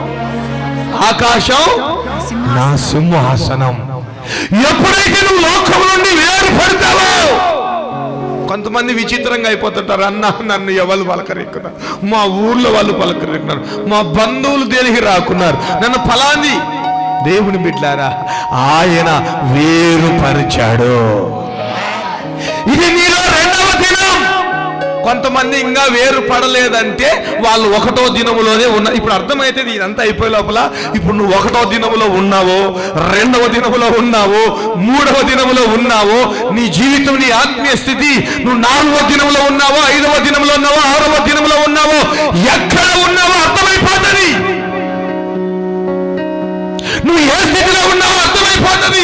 ఆకాశం నా సింహాసనం ఎప్పుడైతే నువ్వు లోకం నుండి వేరు పడతావో కొంతమంది విచిత్రంగా అయిపోతుంటారు అన్న నన్ను ఎవరు పలకరిక్కున్నారు మా ఊర్లో వాళ్ళు పలకరిక్కున్నారు మా బంధువులు దేనికి రాకున్నారు నన్ను ఫలాంది దేవుని బిడ్లారా ఆయన వేరుపరిచాడు ఇది నీలో రెండవ దినం కొంతమంది ఇంకా వేరు పడలేదంటే వాళ్ళు ఒకటో దినములోనే ఉన్న ఇప్పుడు అర్థమైతే ఇదంతా అయిపోయే లోపల ఇప్పుడు నువ్వు ఒకటో దినములో ఉన్నావో రెండవ దినములో ఉన్నావో మూడవ దినములో ఉన్నావో నీ జీవితం నీ ఆత్మీయ స్థితి నువ్వు నాలుగవ దినములో ఉన్నావో ఐదవ దినములో ఉన్నావో ఆరవ దినములో ఉన్నావో ఎక్కడ ఉన్నావో అర్థమైపోతుంది నువ్వు ఏ స్థితిలో ఉన్నావో అర్థమైపోతుంది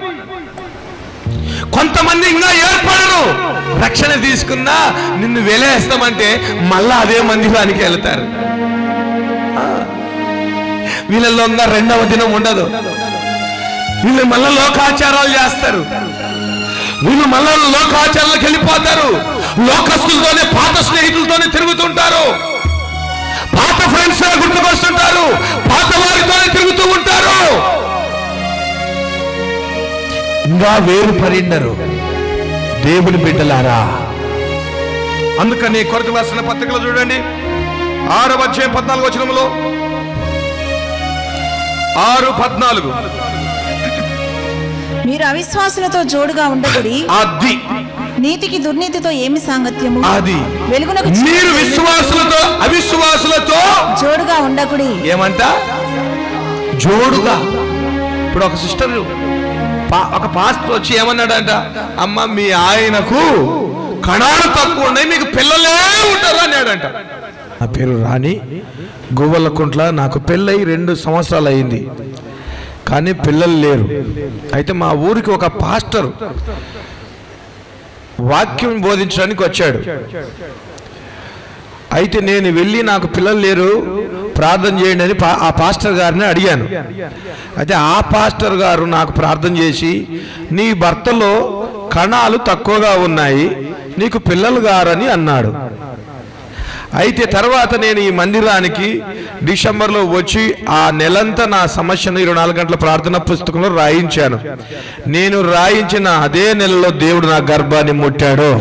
కొంతమంది ఇంకా ఏర్పడరు రక్షణ తీసుకున్నా నిన్ను వెలేస్తామంటే మళ్ళా అదే మందిరానికి వెళ్తారు ఆ. వీళ్ళల్లో ఇంకా రెండవ దినం ఉండదు వీళ్ళు మళ్ళా లోకాచారాలు చేస్తారు వీళ్ళు మళ్ళా లోకాచారాలకు వెళ్ళిపోతారు లోకస్తులతోనే పాత స్నేహితులతోనే తిరుగుతుంటారు పాత ఫ్రెండ్స్ గుర్తుకొస్తుంటారు పాత వారితోనే తిరుగుతూ ఉంటారు ఇంకా వేరు పడిండరు దేవుని బిడ్డలారా అందుకని కొరత రాసిన పత్రికలో చూడండి ఆరవ అధ్యాయం పద్నాలుగు వచనములో ఆరు పద్నాలుగు మీరు అవిశ్వాసులతో జోడుగా ఉండకుడి అది నీతికి దుర్నీతితో ఏమి సాంగత్యము అది వెలుగునకు మీరు విశ్వాసులతో అవిశ్వాసులతో జోడుగా ఉండకుడి ఏమంట జోడుగా ఇప్పుడు ఒక సిస్టర్ ఒక పాస్టర్ వచ్చి ఏమన్నాడంట అమ్మ మీ ఆయనకు కణాలు తక్కువ ఉన్నాయి మీకు పిల్లలే ఉంటారు అన్నాడంట నా పేరు రాణి గువ్వలకుంట్ల నాకు పెళ్ళై రెండు సంవత్సరాలు అయింది కానీ పిల్లలు లేరు అయితే మా ఊరికి ఒక పాస్టర్ వాక్యం బోధించడానికి వచ్చాడు అయితే నేను వెళ్ళి నాకు పిల్లలు లేరు ప్రార్థన చేయండి అని పా- ఆ పాస్టర్ గారిని అడిగాను అయితే ఆ పాస్టర్ గారు నాకు ప్రార్థన చేసి నీ భర్తలో కణాలు తక్కువగా ఉన్నాయి నీకు పిల్లలు గారని అన్నాడు అయితే తర్వాత నేను ఈ మందిరానికి డిసెంబర్లో వచ్చి ఆ నెలంతా నా సమస్యను ఇరవై నాలుగు గంటల ప్రార్థన పుస్తకంలో రాయించాను నేను రాయించిన అదే నెలలో దేవుడు నా గర్భాన్ని ముట్టాడు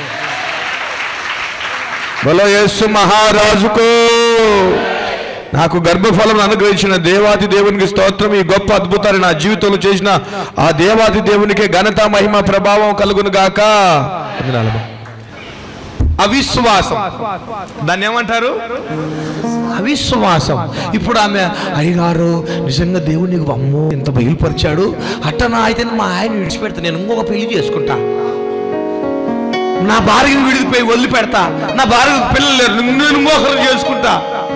బలో యేసు మహారాజుకు నాకు గర్భఫలం అనుగ్రహించిన దేవాది దేవునికి స్తోత్రం ఈ గొప్ప అద్భుతాన్ని నా జీవితంలో చేసిన ఆ దేవాది దేవునికే ఘనత మహిమ ప్రభావం కలుగును గాక వందనాలమ్మా. అవిశ్వాసం దాన్ని ఏమంటారు అవిశ్వాసం ఇప్పుడు ఆమె అయ్యగారు నిజంగా దేవుడు నీకు అమ్మో ఎంత బయలుపరిచాడు అట్టనా అయితే మా ఆయన విడిచిపెడతా నేను ఇంకొక పెళ్లి చేసుకుంటా నా భార్యను విడిపోయి వదిలిపెడతా నా భార్య పిల్లలు లేరు నిన్ను నేను మోకరం చేసుకుంటా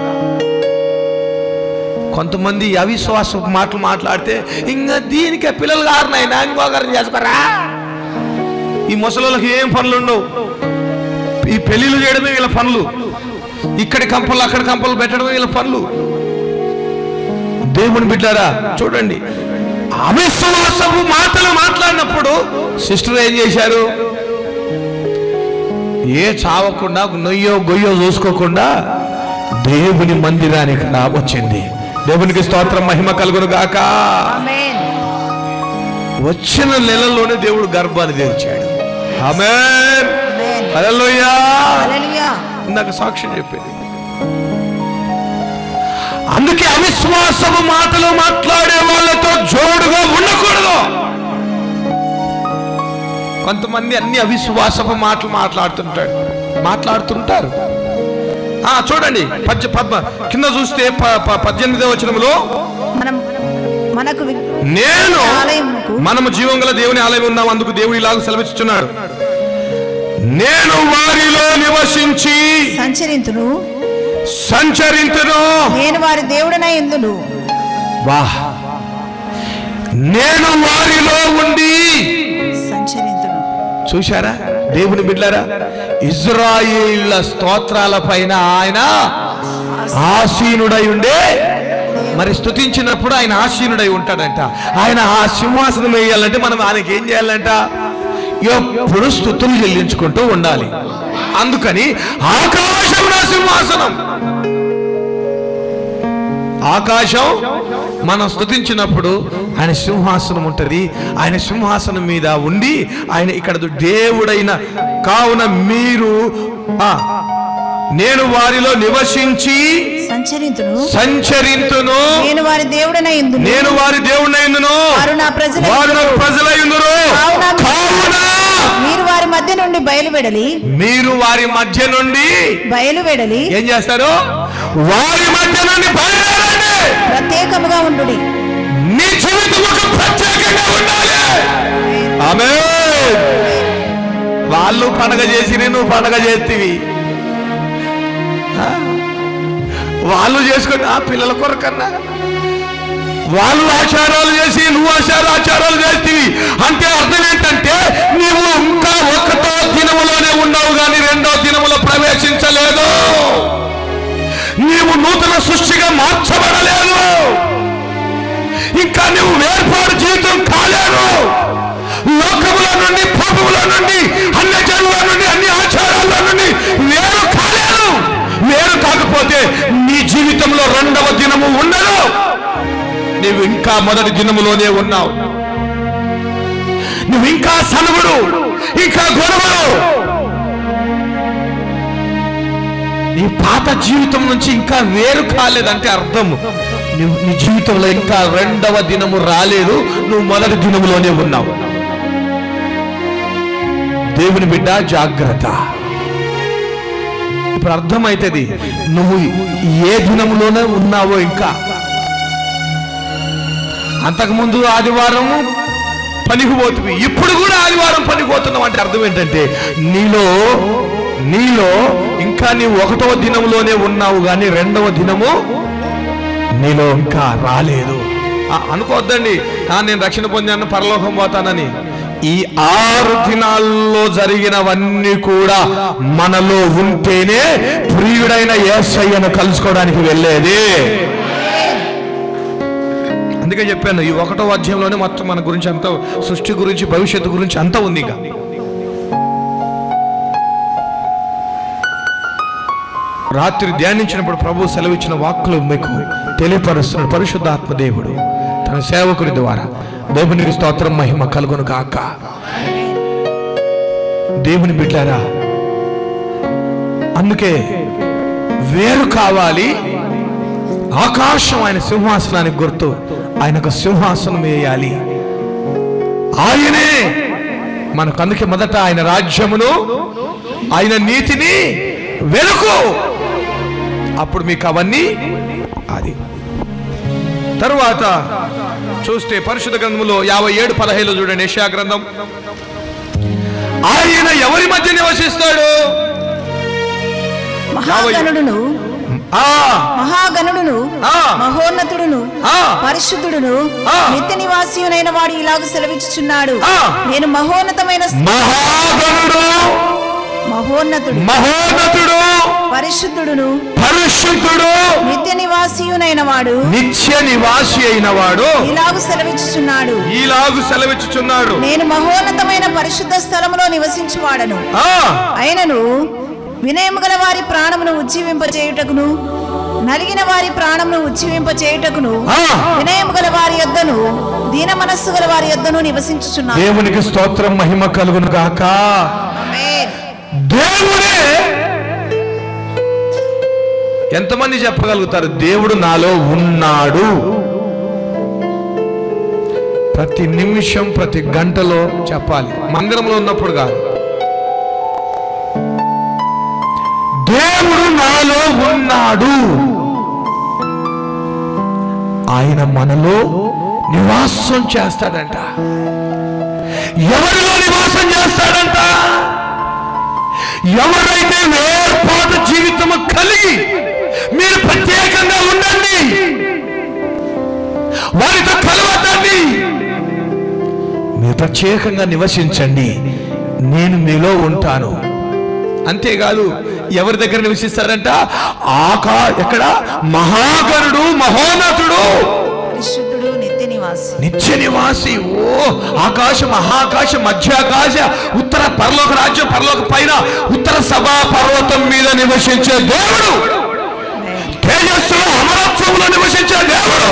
కొంతమంది అవిశ్వాస మాటలు మాట్లాడితే ఇంకా దీనికే పిల్లలు కారణం నాకు మోకరం చేసుకోరా ఈ ముసలోళ్ళకి ఏం పనులు ఉండవు ఈ పెళ్లిళ్ళు చేయడమే వీళ్ళ పనులు ఇక్కడి కంపలు అక్కడ కంపలు పెట్టడమే వీళ్ళ పనులు దేవుని బిడ్డారా చూడండి అవిశ్వాసపు మాటలు మాట్లాడినప్పుడు సిస్టర్ ఏం చేశారు ఏ చావకుండా నొయ్యో గొయ్యో చూసుకోకుండా దేవుని మందిరానికి రా వచ్చింది దేవునికి స్తోత్రం మహిమ కలుగును గాక ఆమేన్ వచ్చిన నెలలోనే దేవుడు గర్భాన్ని తెరిచాడు ఆమె ఆమేన్ హల్లెలూయా హల్లెలూయా ఇందాక సాక్ష్యం చెప్పింది అందుకే అవిశ్వాసము మాటలు మాట్లాడే వాళ్ళతో జోడుగా ఉండకూడదు కొంతమంది అన్ని అవిశ్వాసపు మాటలు మాట్లాడుతుంటాడు మాట్లాడుతుంటారు ఆ చూడండి పద్య పద్మ కింద చూస్తే ప- ప- పద్దెనిమిదవ వచనములో మనం మనకు వి- నేను ఆలయమునకు మనము జీవం గల దేవుని ఆలయం ఉన్నాం అందుకు దేవుడు ఇలాగ సెలవిస్తున్నాడు నేను వారిలో నివసించి సంచరింతును సంచరింతును నేను వారి దేవుడనై ఎందును వాహ్ నేను వారిలో ఉండి సంచరింతును చూశారా దేవుని బిడ్డారా ఇజ్రాయిల్ల స్తోత్రాల పైన ఆయన ఆసీనుడై ఉండే మరి స్తుతించినప్పుడు ఆయన ఆసీనుడై ఉంటాడంట ఆయన ఆ సింహాసనం వేయాలంటే మనం ఆయనకి ఏం చేయాలంట ఎప్పుడు స్థుతులు చెల్లించుకుంటూ ఉండాలి అందుకని ఆకాశం నా సింహాసనం ఆకాశం మనం స్తుతించినప్పుడు ఆయన సింహాసనం ఉంటుంది ఆయన సింహాసనం మీద ఉండి ఆయన ఇక్కడ దేవుడైన కావున మీరు ఆ, నేను వారిలో నివసించి సంచరింతును సంచరింతును నేను వారి దేవుడనై ఎందును నేను వారి దేవుడైందును వారు నా ప్రజలై వారు నా ఉందురు. ప్రజలైందురు కావున కావున మీరు వారి మధ్య నుండి బయలువెడలి మీరు వారి మధ్య నుండి బయలువెడలి ఏం చేస్తారు వారి మధ్య నుండి బయలుదేరండి ప్రత్యేకముగా ఉండు నీ జీవితం ఒక ప్రత్యేకంగా ఉండాలి ఆమె వాళ్ళు పండగ చేసి నువ్వు పండగ చేతివి ఆ? వాళ్ళు చేసుకుని ఆ పిల్లల కొరకన్నా వాళ్ళు ఆచారాలు చేసి నువ్వు ఆచార ఆచారాలు చేస్తీవి అంటే అర్థం ఏంటంటే నీవు ఇంకా ఒకటో దినములోనే ఉన్నావు కానీ రెండో దినములో ప్రవేశించలేదు నీవు నూతన సృష్టిగా మార్చబడలేదు ఇంకా నువ్వు వేర్పాటు జీవితం కాలేదు లోకముల నుండి పాపముల నుండి అన్ని జనుల నుండి అన్ని ఆచారాల నుండి వేరు కాలేదు వేరు కాకపోతే నీ జీవితంలో రెండవ దినము ఉండదు నీవు ఇంకా మొదటి దినములోనే ఉన్నావు నువ్వు ఇంకా సనుగుడు ఇంకా గొడవలు నీ పాత జీవితం నుంచి ఇంకా వేరు కాలేదంటే అర్థం నువ్వు నీ జీవితంలో ఇంకా రెండవ దినము రాలేదు నువ్వు మొదటి దినములోనే ఉన్నావు దేవుని బిడ్డ జాగ్రత్త ఇప్పుడు అర్థమవుతుంది నువ్వు ఏ దినములోనే ఉన్నావో ఇంకా అంతకుముందు ఆదివారము పనికి పోతుంది ఇప్పుడు కూడా ఆదివారం పనికి పోతున్నావు అంటే అర్థం ఏంటంటే నీలో నీలో ఇంకా నీవు ఒకటవ దినములోనే ఉన్నావు కానీ రెండవ దినము నీలో ఇంకా రాలేదు ఆ, అనుకోవద్దండి ఆ, నేను రక్షణ పొందాను పరలోకం పోతానని ఈ ఆరు దినాల్లో జరిగినవన్నీ కూడా మనలో ఉంటేనే ప్రియుడైన యేసయ్యను కలుసుకోవడానికి వెళ్ళేది అందుకే చెప్పాను ఈ ఒకటో అధ్యాయంలోనే మొత్తం మన గురించి అంతా సృష్టి గురించి భవిష్యత్తు గురించి అంతా ఉంది ఇక రాత్రి ధ్యానించినప్పుడు ప్రభు సెలవిచ్చిన వాక్కులు మీకు తెలియపరుస్తున్నాడు పరిశుద్ధాత్మ దేవుడు తన సేవకుడి ద్వారా దేవునికి స్తోత్రం మహిమ కలుగును కాక దేవుని బిడ్డారా అందుకే వేరు కావాలి ఆకాశం ఆయన సింహాసనానికి గుర్తు ఆయనకు సింహాసనం వేయాలి ఆయనే మనకు అందుకే మొదట ఆయన రాజ్యమును ఆయన నీతిని వెనుకు అప్పుడు మీకు అవన్నీ అది తరువాత చూస్తే పరిశుద్ధ గ్రంథములో యాభై ఏడు పదహైదు చూడండి ఏషియా గ్రంథం ఆయన ఎవరి మధ్య నివసిస్తాడు మహాగణుడును ఆ మహాగణుడును ఆ. మహోన్నతుడును ఆ. పరిశుద్ధుడును ఆ. నిత్య నివాసియునైన వాడు ఇలాగ సెలవిచ్చుచున్నాడు ఆ. నేను మహోన్నతమైన స్థ- మహాగణుడు మహోన్నతుడు మహోన్నతుడు పరిశుద్ధుడును పరిశుద్ధుడు నిత్య నివాసియునైన వాడు నిత్య నివాసి అయిన వాడు ఇలాగు సెలవిచ్చుచున్నాడు ఈలాగు సెలవిచ్చుచున్నాడు నేను మహోన్నతమైన పరిశుద్ధ స్థలములో నివసించువాడను ఆ అయినను వినయము గల వారి ప్రాణమును ఉజ్జీవింపచేయుటకును నలిగిన వారి ప్రాణమును ఉజ్జీవింపచేయుటకును ఆ. వినయము గల వారి యొద్దను దీన మనస్సు గల వారి యొద్దను నివసించుచున్నాను దేవునికి స్తోత్రం మహిమ కలుగును గాక ఆమేన్. దేవుడే ఎంతమంది చెప్పగలుగుతారు దేవుడు నాలో ఉన్నాడు ప్రతి నిమిషం ప్రతి గంటలో చెప్పాలి మందిరంలో ఉన్నప్పుడు కాదు దేవుడు నాలో ఉన్నాడు ఆయన మనలో నివాసం చేస్తాడంట ఎవరిలో నివాసం చేస్తాడంట ఎవరైతే వేర్పాటు జీవితము కలిగి మీరు ప్రత్యేకంగా ఉండండి వారితో కలవద్దండి మీరు ప్రత్యేకంగా నివసించండి నేను మీలో ఉంటాను అంతేకాదు ఎవరి దగ్గర నివసిస్తాడంట ఆకా ఎక్కడ మహాగణుడు మహోన్నతుడు పరిశుద్ధుడు నిత్య నివాసి నిత్య నివాసి ఓ ఆకాశ మహాకాశ మధ్యాకాశ ఉత్తర పరలోక రాజ్యం పరలోక పైన ఉత్తర సభా పర్వతం మీద నివసించే దేవుడు తేజస్సులో అమరత్వంలో నివసించే దేవుడు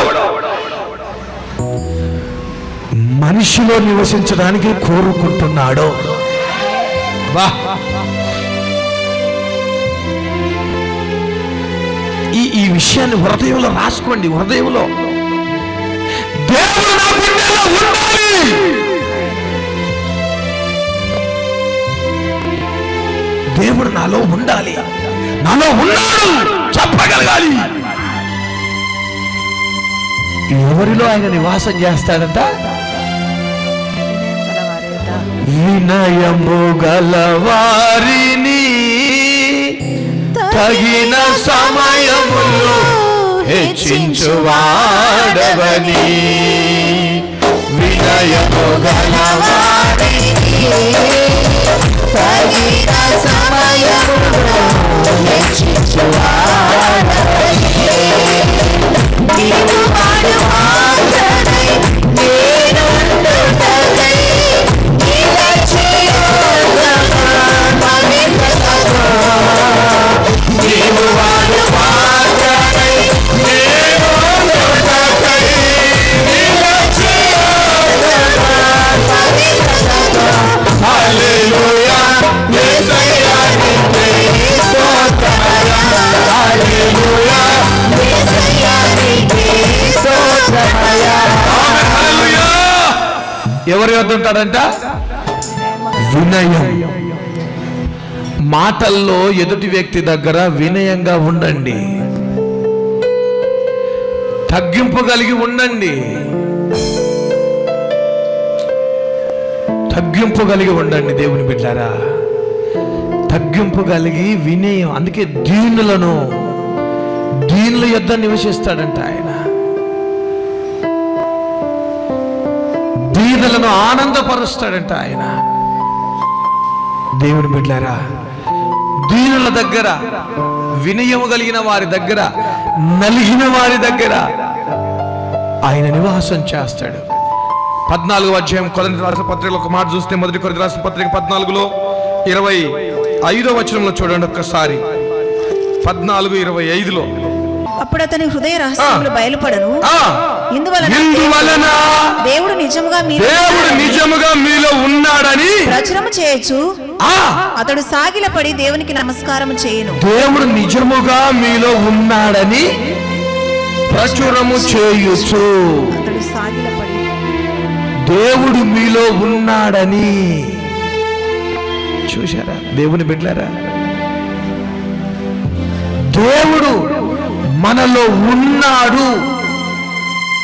మనిషిలో నివసించడానికి కోరుకుంటున్నాడు బా ఈ ఈ విషయాన్ని హృదయంలో రాసుకోండి హృదయంలో దేవుడు నా గుండెలో ఉండాలి దేవుడు నాలో ఉండాలి నాలో ఉన్నాడు చెప్పగలగాలి ఎవరిలో ఆయన నివాసం చేస్తాడంట వినయము గలవారిని తగిన సమయములో హెచ్చించువాడవని వినయము గలవారిని తగిన సమయములో హెచ్చించువాడవని నీవు వాడు మాత్రమై నేనుండుటకై నిలచియుండునా పవిత్రతతో. నీవు వాడు మాత్రమై నేనుండుటకై నిలచియుండునా పవిత్రతతో. హల్లెలూయా యేసయ్యా నీకే స్తోత్రమయ్యా. హల్లెలూయా యేసయ్యా నీకే స్తోత్రమయ్యా. ఆమేన్, హల్లెలూయా. ఎవరి వద్ద ఉంటాడంట వినయం మాటల్లో ఎదుటి వ్యక్తి దగ్గర వినయంగా ఉండండి తగ్గింపు కలిగి ఉండండి తగ్గింపు కలిగి ఉండండి దేవుని బిడ్డారా తగ్గింపు కలిగి వినయం అందుకే దీనులను దీనుల యొద్ద నివసిస్తాడంట ఆయన దీనులను ఆనందపరుస్తాడంట ఆయన దేవుని బిడ్డారా దీనుల దగ్గర వినయము కలిగిన వారి దగ్గర నలిగిన వారి దగ్గర ఆయన నివాసం చేస్తాడు పద్నాలుగు అధ్యాయం కొరింథీ రాసిన పత్రికలో ఒక మాట చూస్తే మొదటి కొరింథీ రాసిన పత్రిక పద్నాలుగులో ఇరవై ఐదో వచనంలో చూడండి ఒక్కసారి పద్నాలుగు ఇరవై ఐదులో అప్పుడు అతని హృదయ రహస్యములు బయలుపడను ఆ, ఇందువలన ఇందువలన దేవుడు నిజముగా మీరు దేవుడు నిజముగా మీలో ఉన్నాడని ప్రచురము చేయొచ్చు ఆ అతడు సాగిలపడి దేవునికి నమస్కారం చేయను దేవుడు నిజముగా మీలో ఉన్నాడని ప్రచురము చేయుచు అతడు సాగిలపడి దేవుడు మీలో ఉన్నాడని చూశారా దేవుని బిడ్డారా దేవుడు మనలో ఉన్నాడు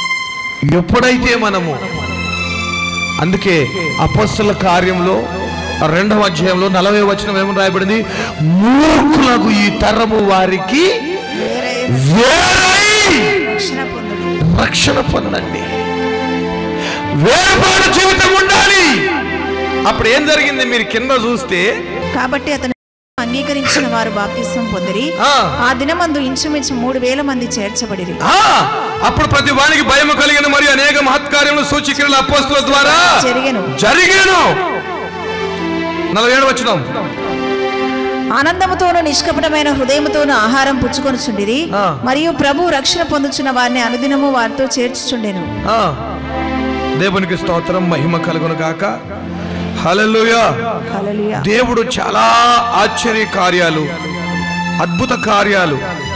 ఎప్పుడైతే మనము అందుకే అపస్సుల కార్యంలో రెండవ అధ్యాయంలో నలభై వచనం ఏమని రాయబడింది మూర్ఖులకు ఈ తరము వారికి వేరే వేరై రక్షణ పొందుడి రక్షణ పొందండి వేరుపాటు జీవితం ఉండాలి అప్పుడు ఏం జరిగింది మీరు కింద చూస్తే కాబట్టి అతను అంగీకరించిన వారు బాప్తిస్వం పొందిరి ఆ, ఆ దినమందు ఇంచుమించు మూడు వేల మంది చేర్చబడిరి ఆ, అప్పుడు ప్రతి వానికి భయం కలిగిన మరియు అనేక మహత్కార్యములు సూచిక్రియలు అపోస్తుల ద్వారా జరిగెను జరిగాను నలభై ఏడు వచ్చినాం ఆనందముతోను నిష్కపటమైన హృదయముతోను ఆహారం పుచ్చుకొనుచుండిరి ఆ. మరియు ప్రభు రక్షణ పొందుచున్న వారిని అనుదినము వారితో చేర్చుచుండెను ఆ, దేవునికి స్తోత్రం మహిమ కలుగును గాక హల్లెలూయా హల్లెలూయా దేవుడు చాలా ఆశ్చర్య కార్యాలు అద్భుత కార్యాలు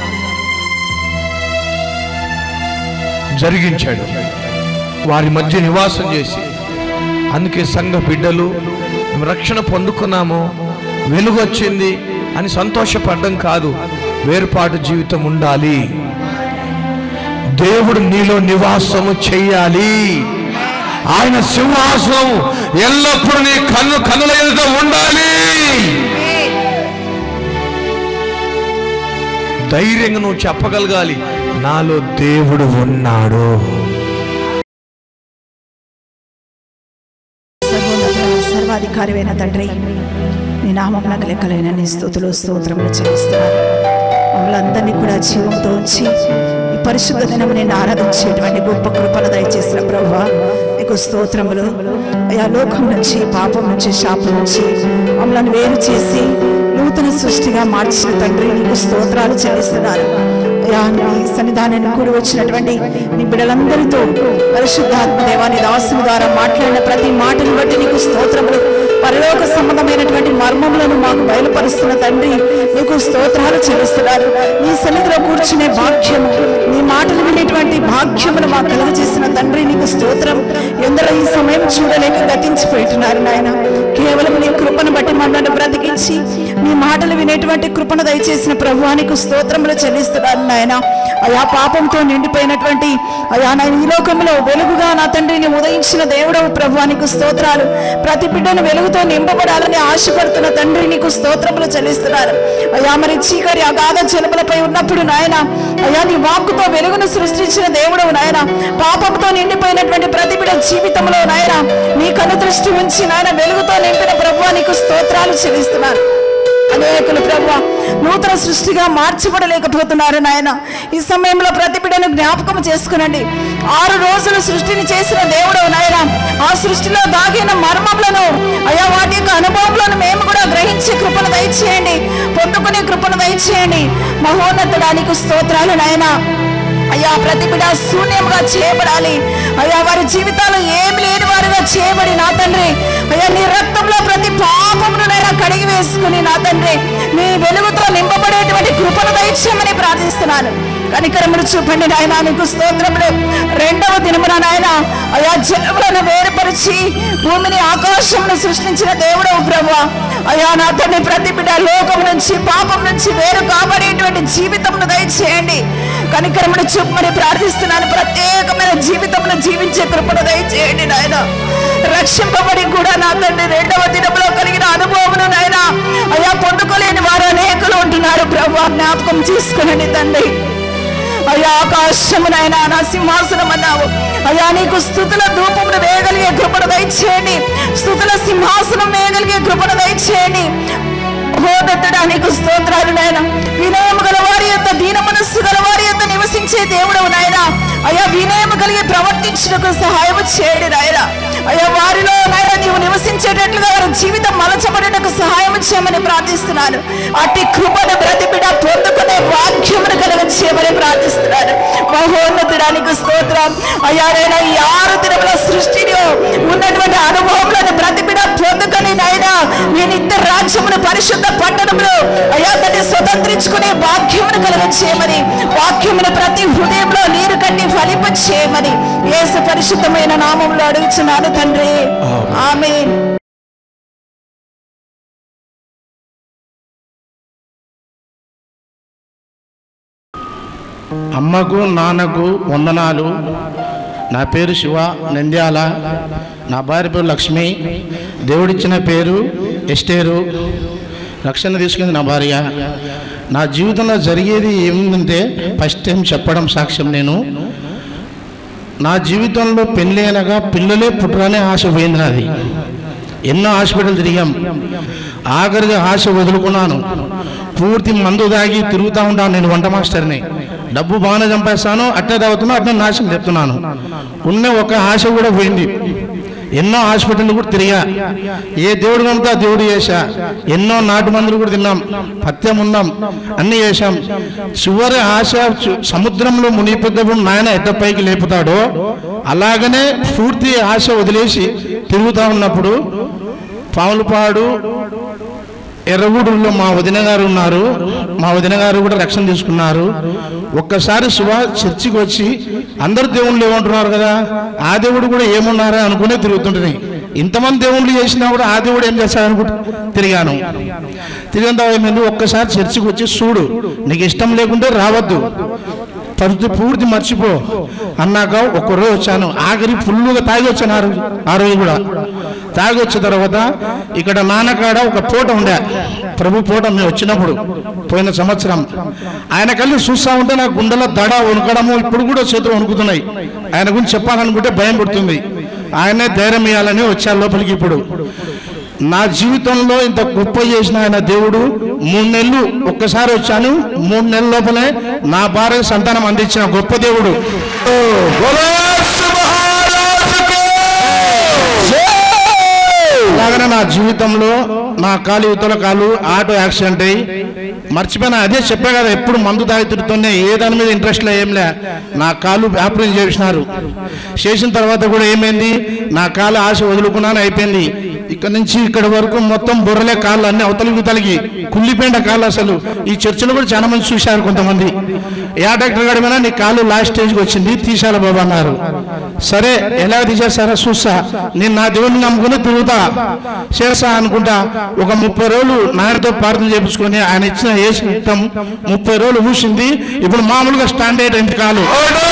జరిగించాడు వారి మధ్య నివాసం చేసి అందుకే సంఘ బిడ్డలు మేము రక్షణ పొందుకున్నాము వెలుగు వచ్చింది అని సంతోషపడడం కాదు వేరుపాటు జీవితం ఉండాలి దేవుడు నీలో నివాసము చెయ్యాలి ఆయన సింహాసనం ఎల్లప్పుడూ నీ కన్ను కన్నుల ఎదుట ఉండాలి ధైర్యంగా నువ్వు చెప్పగలగాలి నాలో దేవుడు ఉన్నాడు సర్వోన్నత సర్వాధికారివైన తండ్రి నీ నామం లెక్కలైన నీ స్థుతులు స్తోత్రములు చెల్లిస్తున్నాను మమ్మల్ని అందరినీ కూడా జీవంతో ఉంచి ఈ పరిశుద్ధ దినం నేను ఆరాధించేటువంటి గొప్ప కృపను దయచేసిన ప్రభు నీకు స్తోత్రములు అయా లోకం నుంచి పాపం నుంచి శాపం నుంచి మమ్మల్ని వేరు చేసి నూతన సృష్టిగా మార్చిన తండ్రి నీకు స్తోత్రాలు చెల్లిస్తున్నాను అయా నీ సన్నిధానాన్ని కూడి వచ్చినటువంటి నీ బిడ్డలందరితో పరిశుద్ధాత్మ దేవాని దాసుని ద్వారా మాట్లాడిన ప్రతి మాటను బట్టి నీకు స్తోత్రములు పరలోక సంబంధమైనటువంటి మర్మములను మాకు బయలుపరుస్తున్న తండ్రి నీకు స్తోత్రాలు చెల్లిస్తున్నారు నీ సన్నిధిలో కూర్చునే భాగ్యము నీ మాటలు వినేటువంటి భాగ్యమును మాకు కలుగజేసిన తండ్రి నీకు స్తోత్రం ఎందరో ఈ సమయం చూడలేక గతించిపోతున్నారు నాయన కేవలం నీ కృపను బట్టి మమ్మల్ని బ్రతికించి నీ మాటలు వినేటువంటి కృపను దయచేసిన ప్రభువానికి స్తోత్రములు చెల్లిస్తున్నాను నాయన అయా పాపంతో నిండిపోయినటువంటి అయా నా ఈ లోకంలో వెలుగుగా నా తండ్రిని ఉదయించిన దేవుడవు ప్రభువానికి స్తోత్రాలు ప్రతి బిడ్డను వెలుగుతో నింపబడాలని ఆశపడుతున్న తండ్రి నీకు స్తోత్రములు చెల్లిస్తున్నారు అయా మరి చీకటి అగాధ జలములపై ఉన్నప్పుడు నాయన అయా నీ వాక్కుతో వెలుగును సృష్టించిన దేవుడవు నాయన పాపంతో నిండిపోయినటువంటి ప్రతి బిడ్డ జీవితంలో నాయన నీ కను దృష్టి ఉంచి నాయన వెలుగుతో నింపిన ప్రభువా నీకు స్తోత్రాలు చెల్లిస్తున్నారు అనేకులు ప్రభు నూతన సృష్టిగా మార్చబడలేకపోతున్నారు నాయన ఈ సమయంలో ప్రతి బిడ్డను జ్ఞాపకం చేసుకునండి ఆరు రోజులు సృష్టిని చేసిన దేవుడు నాయన ఆ సృష్టిలో దాగిన మర్మములను అయా వాటి యొక్క అనుభవములను మేము కూడా గ్రహించే కృపను దయచేయండి పొందుకునే కృపను దయచేయండి మహోన్నతుడానికి స్తోత్రాలు నాయన అయ్యా ప్రతి బిడ్డ శూన్యంగా చేయబడాలి అయ్యా వారి జీవితాలు ఏమి లేని వారుగా చేయబడి నా తండ్రి అయ్యా నీ రక్తంలో ప్రతి పాపమును నైనా కడిగి వేసుకుని నా తండ్రి నీ వెలుగుతో నింపబడేటువంటి కృపను దయచేయమని ప్రార్థిస్తున్నాను కనికరములు చూపండి నాయన నీకు స్తోత్రములు రెండవ దినమున నాయన అయా జలములను వేరుపరిచి భూమిని ఆకాశమును సృష్టించిన దేవుడవు ప్రభు అయా నా తండ్రి ప్రతి బిడ్డ లోకం నుంచి పాపం నుంచి వేరు కాబడేటువంటి జీవితమును దయచేయండి కనికరమును చూపమని ప్రార్థిస్తున్నాను ప్రత్యేకమైన జీవితమును జీవించే కృపను దయచేయండి నాయన రక్షింపబడి కూడా నా తండ్రి రెండవ దినంలో కలిగిన అనుభవమును నాయన అయా పొందుకోలేని వారు అనేకులు ఉంటున్నారు ప్రభు జ్ఞాపకం చేసుకునండి తండ్రి అయ్యా ఆకాశము నాయన నా సింహాసనం అన్నావు అయ్యా నీకు స్థుతుల ధూపమును వేయగలిగే కృపను దయచేయండి స్థుతుల సింహాసనం వేయగలిగే కృపను దయచేయండి హోదత్తడా నీకు స్తోత్రాలు నాయన వినయము గల వారి యొక్క దీన మనస్సు గల వారి యొక్క నివసించే దేవుడవు నాయన అయ్యా వినయము కలిగి ప్రవర్తించుటకు సహాయం చేయడు నాయన అయ్యా వారిలో నాయన నీవు నివసించేటట్లుగా వారి జీవితం మలచబడటకు సహాయం చేయమని ప్రార్థిస్తున్నాను అట్టి కృపను ప్రతిబిడ పొందుకునే వాక్యమును కలుగ చేయమని ప్రార్థిస్తున్నాను మహోన్నతుడానికి స్తోత్రం అయ్యా నేను ఈ ఆరు దినముల సృష్టిలో ఉన్నటువంటి అనుభవములను ప్రతిబిడ పొందుకొని నాయన మీ నిత్య రాజ్యమును పరిశుద్ధ పట్టణంలో అయ్యా దాన్ని స్వతంత్రించుకునే వాక్యమును కలుగ చేయమని వాక్యమును ప్రతి హృదయంలో నీరు కట్టి ఫలింప చేయమని యేసు పరిశుద్ధమైన నామంలో అడుగుచున్నాను తండ్రి ఆమేన్ అమ్మకు నాన్నకు వందనాలు నా పేరు శివ నంద్యాల నా భార్య పేరు లక్ష్మి దేవుడిచ్చిన పేరు ఎస్టేరు రక్షణ తీసుకుంది నా భార్య నా జీవితంలో జరిగేది ఏముందంటే ఫస్ట్ టైం చెప్పడం సాక్ష్యం నేను నా జీవితంలో పెళ్ళైనగా పిల్లలే పుట్టరనే ఆశ పోయింది నాది ఎన్నో హాస్పిటల్ తిరిగాం ఆఖరిగా ఆశ వదులుకున్నాను పూర్తి మందు దాగి తిరుగుతూ ఉంటాను నేను వంట మాస్టర్ని డబ్బు బాగానే చంపేస్తాను అట్టే తాగుతున్నా అట్టే నాశనం చెప్తున్నాను ఉన్న ఒక ఆశ కూడా పోయింది ఎన్నో హాస్పిటల్ కూడా తిరిగా ఏ దేవుడు కనుక ఆ దేవుడు చేశా ఎన్నో నాటు మందులు కూడా తిన్నాం పత్యం ఉన్నాం అన్ని చేశాం చివరి ఆశ చు- సముద్రంలో మునిగిపోద్దప్పుడు నాయన ఎట్ట పైకి లేపుతాడో అలాగనే పూర్తి ఆశ వదిలేసి తిరుగుతూ ఉన్నప్పుడు పాములపాడు ఎర్రగూడూరులో మా వదిన గారు ఉన్నారు మా వదిన గారు కూడా రక్షణ తీసుకున్నారు ఒక్కసారి శివ చర్చికి వచ్చి అందరు దేవుళ్ళు ఏమంటున్నారు కదా ఆ దేవుడు కూడా ఏమున్నారా అనుకునే తిరుగుతుంటుంది ఇంతమంది దేవుళ్ళు చేసినా కూడా ఆ దేవుడు ఏం చేస్తాడు అనుకుంటూ తిరిగాను తిరిగిన తర్వాత ఏమైంది ఒక్కసారి చర్చికి వచ్చి చూడు నీకు ఇష్టం లేకుంటే రావద్దు పరిస్థితి పూర్తి మర్చిపో అన్నాక ఒక్కరోజు వచ్చాను ఆఖరి ఫుల్లుగా తాగి వచ్చాను ఆ రోజు ఆ రోజు కూడా తాగి వచ్చిన తర్వాత ఇక్కడ నాన్నకాడ ఒక పూట ఉండే ప్రభు పూట మేము వచ్చినప్పుడు పోయిన సంవత్సరం ఆయన కళ్ళు చూస్తా ఉంటే నాకు గుండెలో దడ వణుకడము ఇప్పుడు కూడా చేతులు వణుకుతున్నాయి ఆయన గురించి చెప్పాలనుకుంటే భయం పుడుతుంది ఆయనే ధైర్యం ఇవ్వాలని వచ్చా లోపలికి ఇప్పుడు నా జీవితంలో ఇంత గొప్ప చేసిన ఆయన దేవుడు మూడు నెలలు ఒక్కసారి వచ్చాను మూడు నెలల లోపలే నా భార్య సంతానం అందించిన గొప్ప దేవుడు అలాగనే నా జీవితంలో నా కాలు ఇతల కాలు ఆటో యాక్సిడెంట్ అయ్యి మర్చిపోయినా అదే చెప్పా కదా ఎప్పుడు మందు తాగి తిరుగుతూనే ఏ దాని మీద ఇంట్రెస్ట్ లే ఏం లే నా కాలు ఆపరేషన్ చేసినారు చేసిన తర్వాత కూడా ఏమైంది నా కాలు ఆశ వదులుకున్నాను అయిపోయింది ఇక్కడ నుంచి ఇక్కడ వరకు మొత్తం బుర్రలే కాళ్ళు అన్ని అవతలికి ఇవతలికి కుళ్ళిపోయిన కాళ్ళు అసలు ఈ చర్చలో కూడా చాలా మంది చూశారు కొంతమంది ఏ డాక్టర్ గారి మీద నీ కాలు లాస్ట్ స్టేజ్కి వచ్చింది తీసాల బాబా అన్నారు సరే ఎలా తీసేస్తారా చూస్తా నేను నా దేవుడిని నమ్ముకుని తిరుగుతా చేస్తా అనుకుంటా ఒక ముప్పై రోజులు నాయనతో ప్రార్థన చేపించుకొని ఆయన ఇచ్చిన ఏసు రక్తం ముప్పై రోజులు ఊసింది ఇప్పుడు మామూలుగా స్టాండ్ అయ్యేది కాలు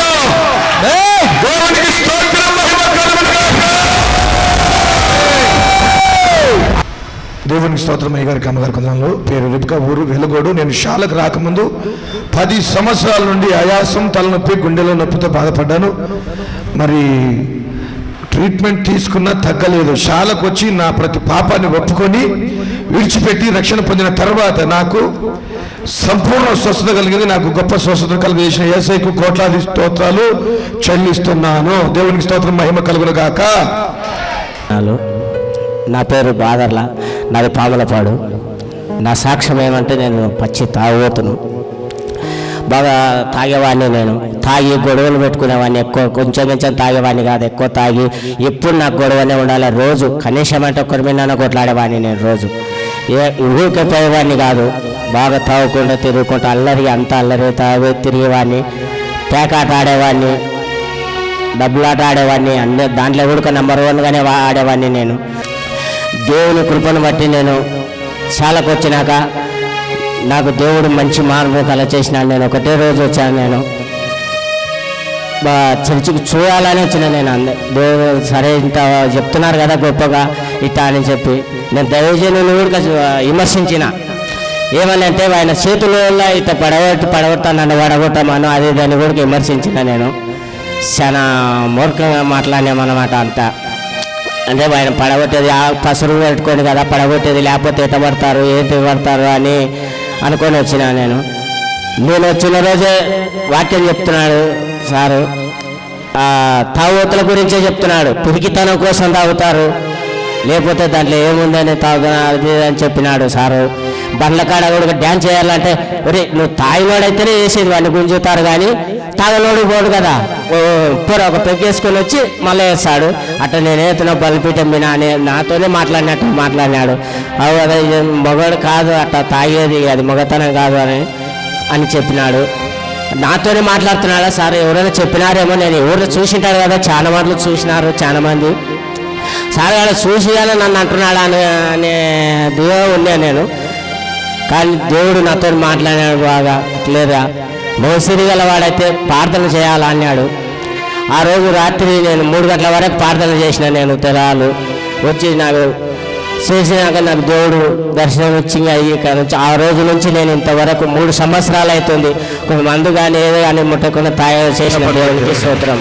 దేవునికి స్తోత్రం అయ్య గారికి అమ్మగారి కొందరంలో పేరు రిపిక ఊరు వెలుగోడు నేను శాలకు రాకముందు పది సంవత్సరాల నుండి ఆయాసం తలనొప్పి గుండెలో నొప్పితో బాధపడ్డాను మరి ట్రీట్మెంట్ తీసుకున్నా తగ్గలేదు శాలకు వచ్చి నా ప్రతి పాపాన్ని ఒప్పుకొని విడిచిపెట్టి రక్షణ పొందిన తర్వాత నాకు సంపూర్ణ స్వస్థత కలిగింది నాకు గొప్ప స్వస్థత కలిగేసిన ఏసైకు కోట్లాది స్తోత్రాలు చెల్లిస్తున్నాను దేవునికి స్తోత్రం మహిమ కలుగును గాక నాలు నా పేరు బాదర్ల నాది పాములపాడు నా సాక్ష్యం ఏమంటే నేను పచ్చి తాగుబోతును బాగా తాగేవాడిని నేను తాగి గొడవలు పెట్టుకునేవాడిని ఎక్కువ కొంచెం కొంచెం తాగేవాడిని కాదు ఎక్కువ తాగి ఎప్పుడు నాకు గొడవనే ఉండాలి రోజు కనీసం అంటే ఒకరి మీద కొట్లాడేవాడిని నేను రోజు ఏ ఊరికే పోయేవాడిని కాదు బాగా తాగుకుంటూ తిరుగుకుంటూ అల్లరి అంతా అల్లరి తాగి తిరిగేవాడిని పేకాట ఆడేవాడిని డబ్బులాట ఆడేవాడిని అన్ని దాంట్లో కూడా నెంబర్ వన్గానే వా- ఆడేవాడిని నేను దేవుని కృపను బట్టి నేను శాలకు వచ్చినాక నాకు దేవుడు మంచి మార్పు కల చేసినాడు నేను ఒకటే రోజు వచ్చాను నేను బా చర్చికి చూడాలని వచ్చిన నేను అంద దేవుడు సరే ఇంత చెప్తున్నారు కదా గొప్పగా ఇట్టా అని చెప్పి నేను దైవజనుని కూడా విమర్శించిన ఏమని అంటే ఆయన చేతులలో ఇట్ట పడగొట్టి పడగొట్టా నన్ను పడగొట్టమాను అది దాన్ని కూడా విమర్శించిన నేను చాలా మూర్ఖంగా మాట్లాడినామన్నమాట అంతా అంటే ఆయన పడగొట్టేది ఆ పసరు పెట్టుకొని కదా పడగొట్టేది లేకపోతే ఎట్ట పడతారు ఏంటి పడతారు అని అనుకొని వచ్చిన నేను నేను వచ్చిన రోజే వాక్యం చెప్తున్నాడు సారు ఆ, తాగుతుల గురించే చెప్తున్నాడు పిరికితనం కోసం తాగుతారు లేకపోతే దాంట్లో ఏముందని తాగుతున్నా అది ఇది అని చెప్పినాడు సారు బండ్ల కాడ కూడా డ్యాన్స్ చేయాలంటే ఒరే నువ్వు తాగినోడైతేనే వేసేది వాడిని గుంజుతారు కానీ తాగనోడు పోడు కదా ఓ పొర ఒక పెగ్గేసుకొని వచ్చి మళ్ళీ వేస్తాడు అట్లా నేనేతున్నా బలిపీఠం మీద అని నాతోనే మాట్లాడినట్టు మాట్లాడినాడు అవు అదే ఇది మగవాడు కాదు అట్లా తాగేది అది మగతనం కాదు అని అని చెప్పినాడు నాతోనే మాట్లాడుతున్నాడా సార్ ఎవరైనా చెప్పినారేమో నేను ఎవరు చూసింటారు కదా చాలా మాటలు చూసినారు చాలా మంది సార్ అలా చూసి అని నన్ను అంటున్నాడా అని అనే దిగా ఉన్నా నేను కానీ దేవుడు నాతో మాట్లాడాడు బాగా క్లియర్గా మోసిరి గలవాడైతే ప్రార్థన చేయాలా అన్నాడు ఆ రోజు రాత్రి నేను మూడు గంటల వరకు ప్రార్థన చేసిన నేను తెలాలు వచ్చి నాకు చేసినాక నాకు దేవుడు దర్శనం ఇచ్చి ఇంకా ఈ కాడ నుంచి ఆ రోజు నుంచి నేను ఇంతవరకు మూడు సంవత్సరాలు అవుతుంది కొంత మందు కానీ ఏదో కానీ ముట్టకుండా తాగా చేసిన దేవునికి స్తోత్రం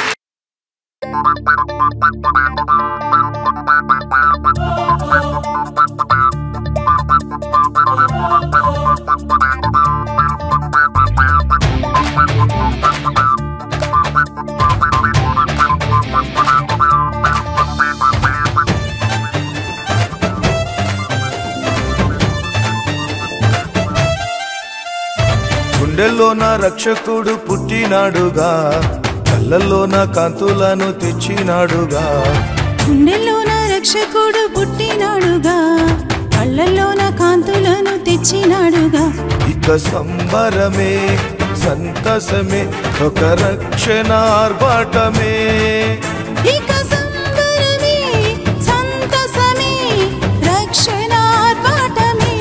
గుండెల్లోన రక్షకుడు పుట్టినాడుగా కళ్ళల్లోన కాంతులను తెచ్చినాడుగా గుండెల్లోన రక్షకుడు పుట్టినాడుగా కళ్ళల్లోన కాంతులను తెచ్చినాడుగా ఇక సంబరమే సంతసమే ఒక రక్షణ ఆర్భాటమే ఇక సంబరమే సంతసమే రక్షణార్భాటమే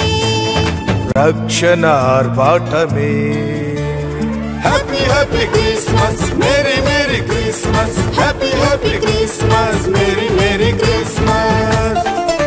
రక్షణ ఆర్భాటమే happy happy Christmas merry merry Christmas happy happy Christmas merry merry Christmas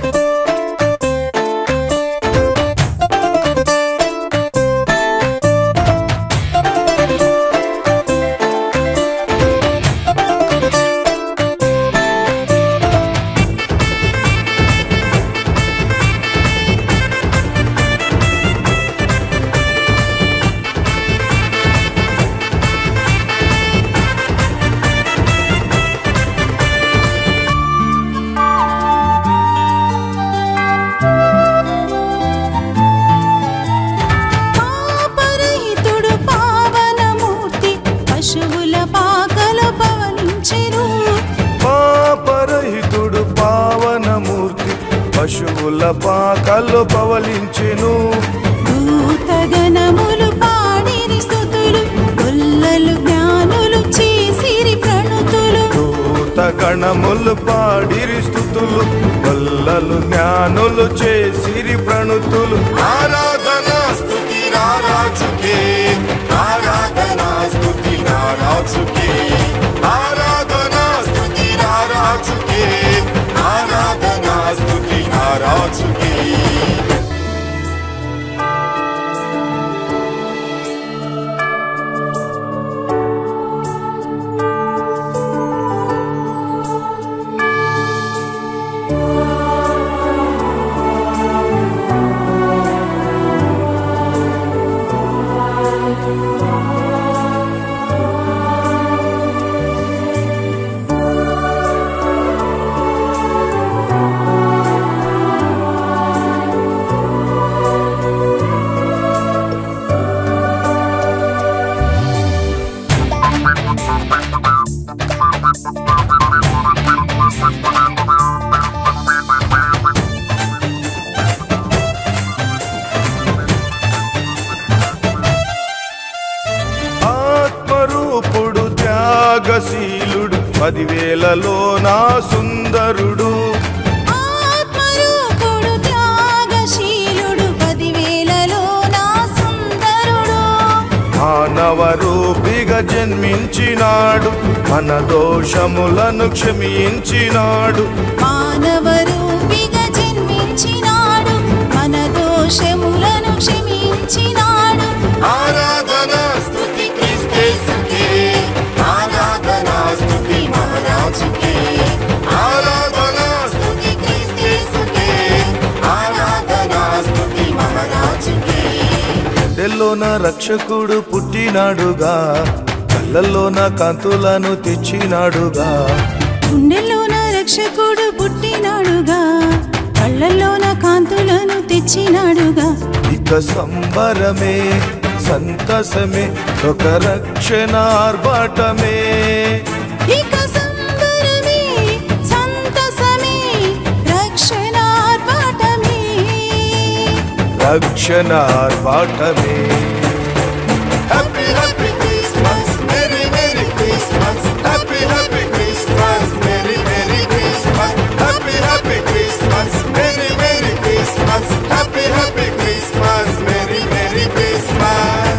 పాపరహితుడు పావనమూర్తి పశువుల పాకలు పవలించెను పాపరహితుడు పావనమూర్తి పశువుల పాకల్లో పవలించెను దూతగణములు పాడిరి స్తుతులు గొల్లలు జ్ఞానులు చేసిరి ప్రణుతులు దూత గణములు పాడిరి స్థుతులు వల్లలు జ్ఞానులు చేసిరి ప్రణుతులు ఆరాధన స్థుతి రారాజుకే ఆరాధన స్థుతి రారాజుకే ఆరాధన స్థుతి రారాజుకే ఆరాధన స్థుతి రారాజుకే ఆత్మరూపుడు త్యాగశీలుడు పదివేలలో నా సుందరుడు ఆత్మరూపుడు త్యాగశీలుడు పదివేలలో నా సుందరుడు మానవ రూపిగా జన్మించినాడు మన దోషములను క్షమించినాడు మానవ రూపిగా జన్మించినాడు మన దోషములను క్షమించినాడు ఆరాధన స్తుతి క్రీస్తేసుకే ఆరాధన స్తుతి మహారాజుకే ఆరాధన స్తుతి క్రీస్తేసుకే ఆరాధన స్తుతి మహారాజుకే గుండెల్లోన రక్షకుడు పుట్టినాడుగా కళ్ళల్లోన కాంతులను తెచ్చినాడుగా గుండెల్లోన రక్షకుడు పుట్టినాడుగా కళ్ళల్లోన కాంతులను తెచ్చినాడుగా ఇక సంబరమే సంతసమే ఒక రక్షణ ఆర్భాటమే ఇక సంబరమే సంతసమే రక్షణార్భాటమే రక్షణ ఆర్భాటమే happy happy Christmas merry merry Christmas happy happy Christmas merry merry Christmas happy happy Christmas merry merry Christmas happy happy Christmas merry merry Christmas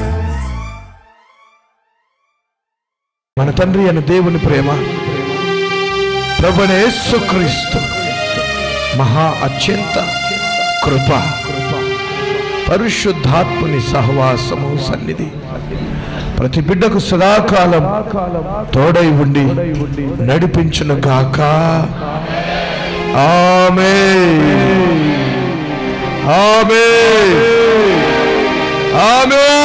మన తండ్రి అయిన దేవుని ప్రేమ ప్రభుని యేసుక్రీస్తు మహా అత్యంత కృప పరిశుద్ధాత్ముని సహవాసము సన్నిధి ప్రతి బిడ్డకు సదాకాలం తోడై ఉండి నడిపించును గాక ఆమె ఆమె ఆమె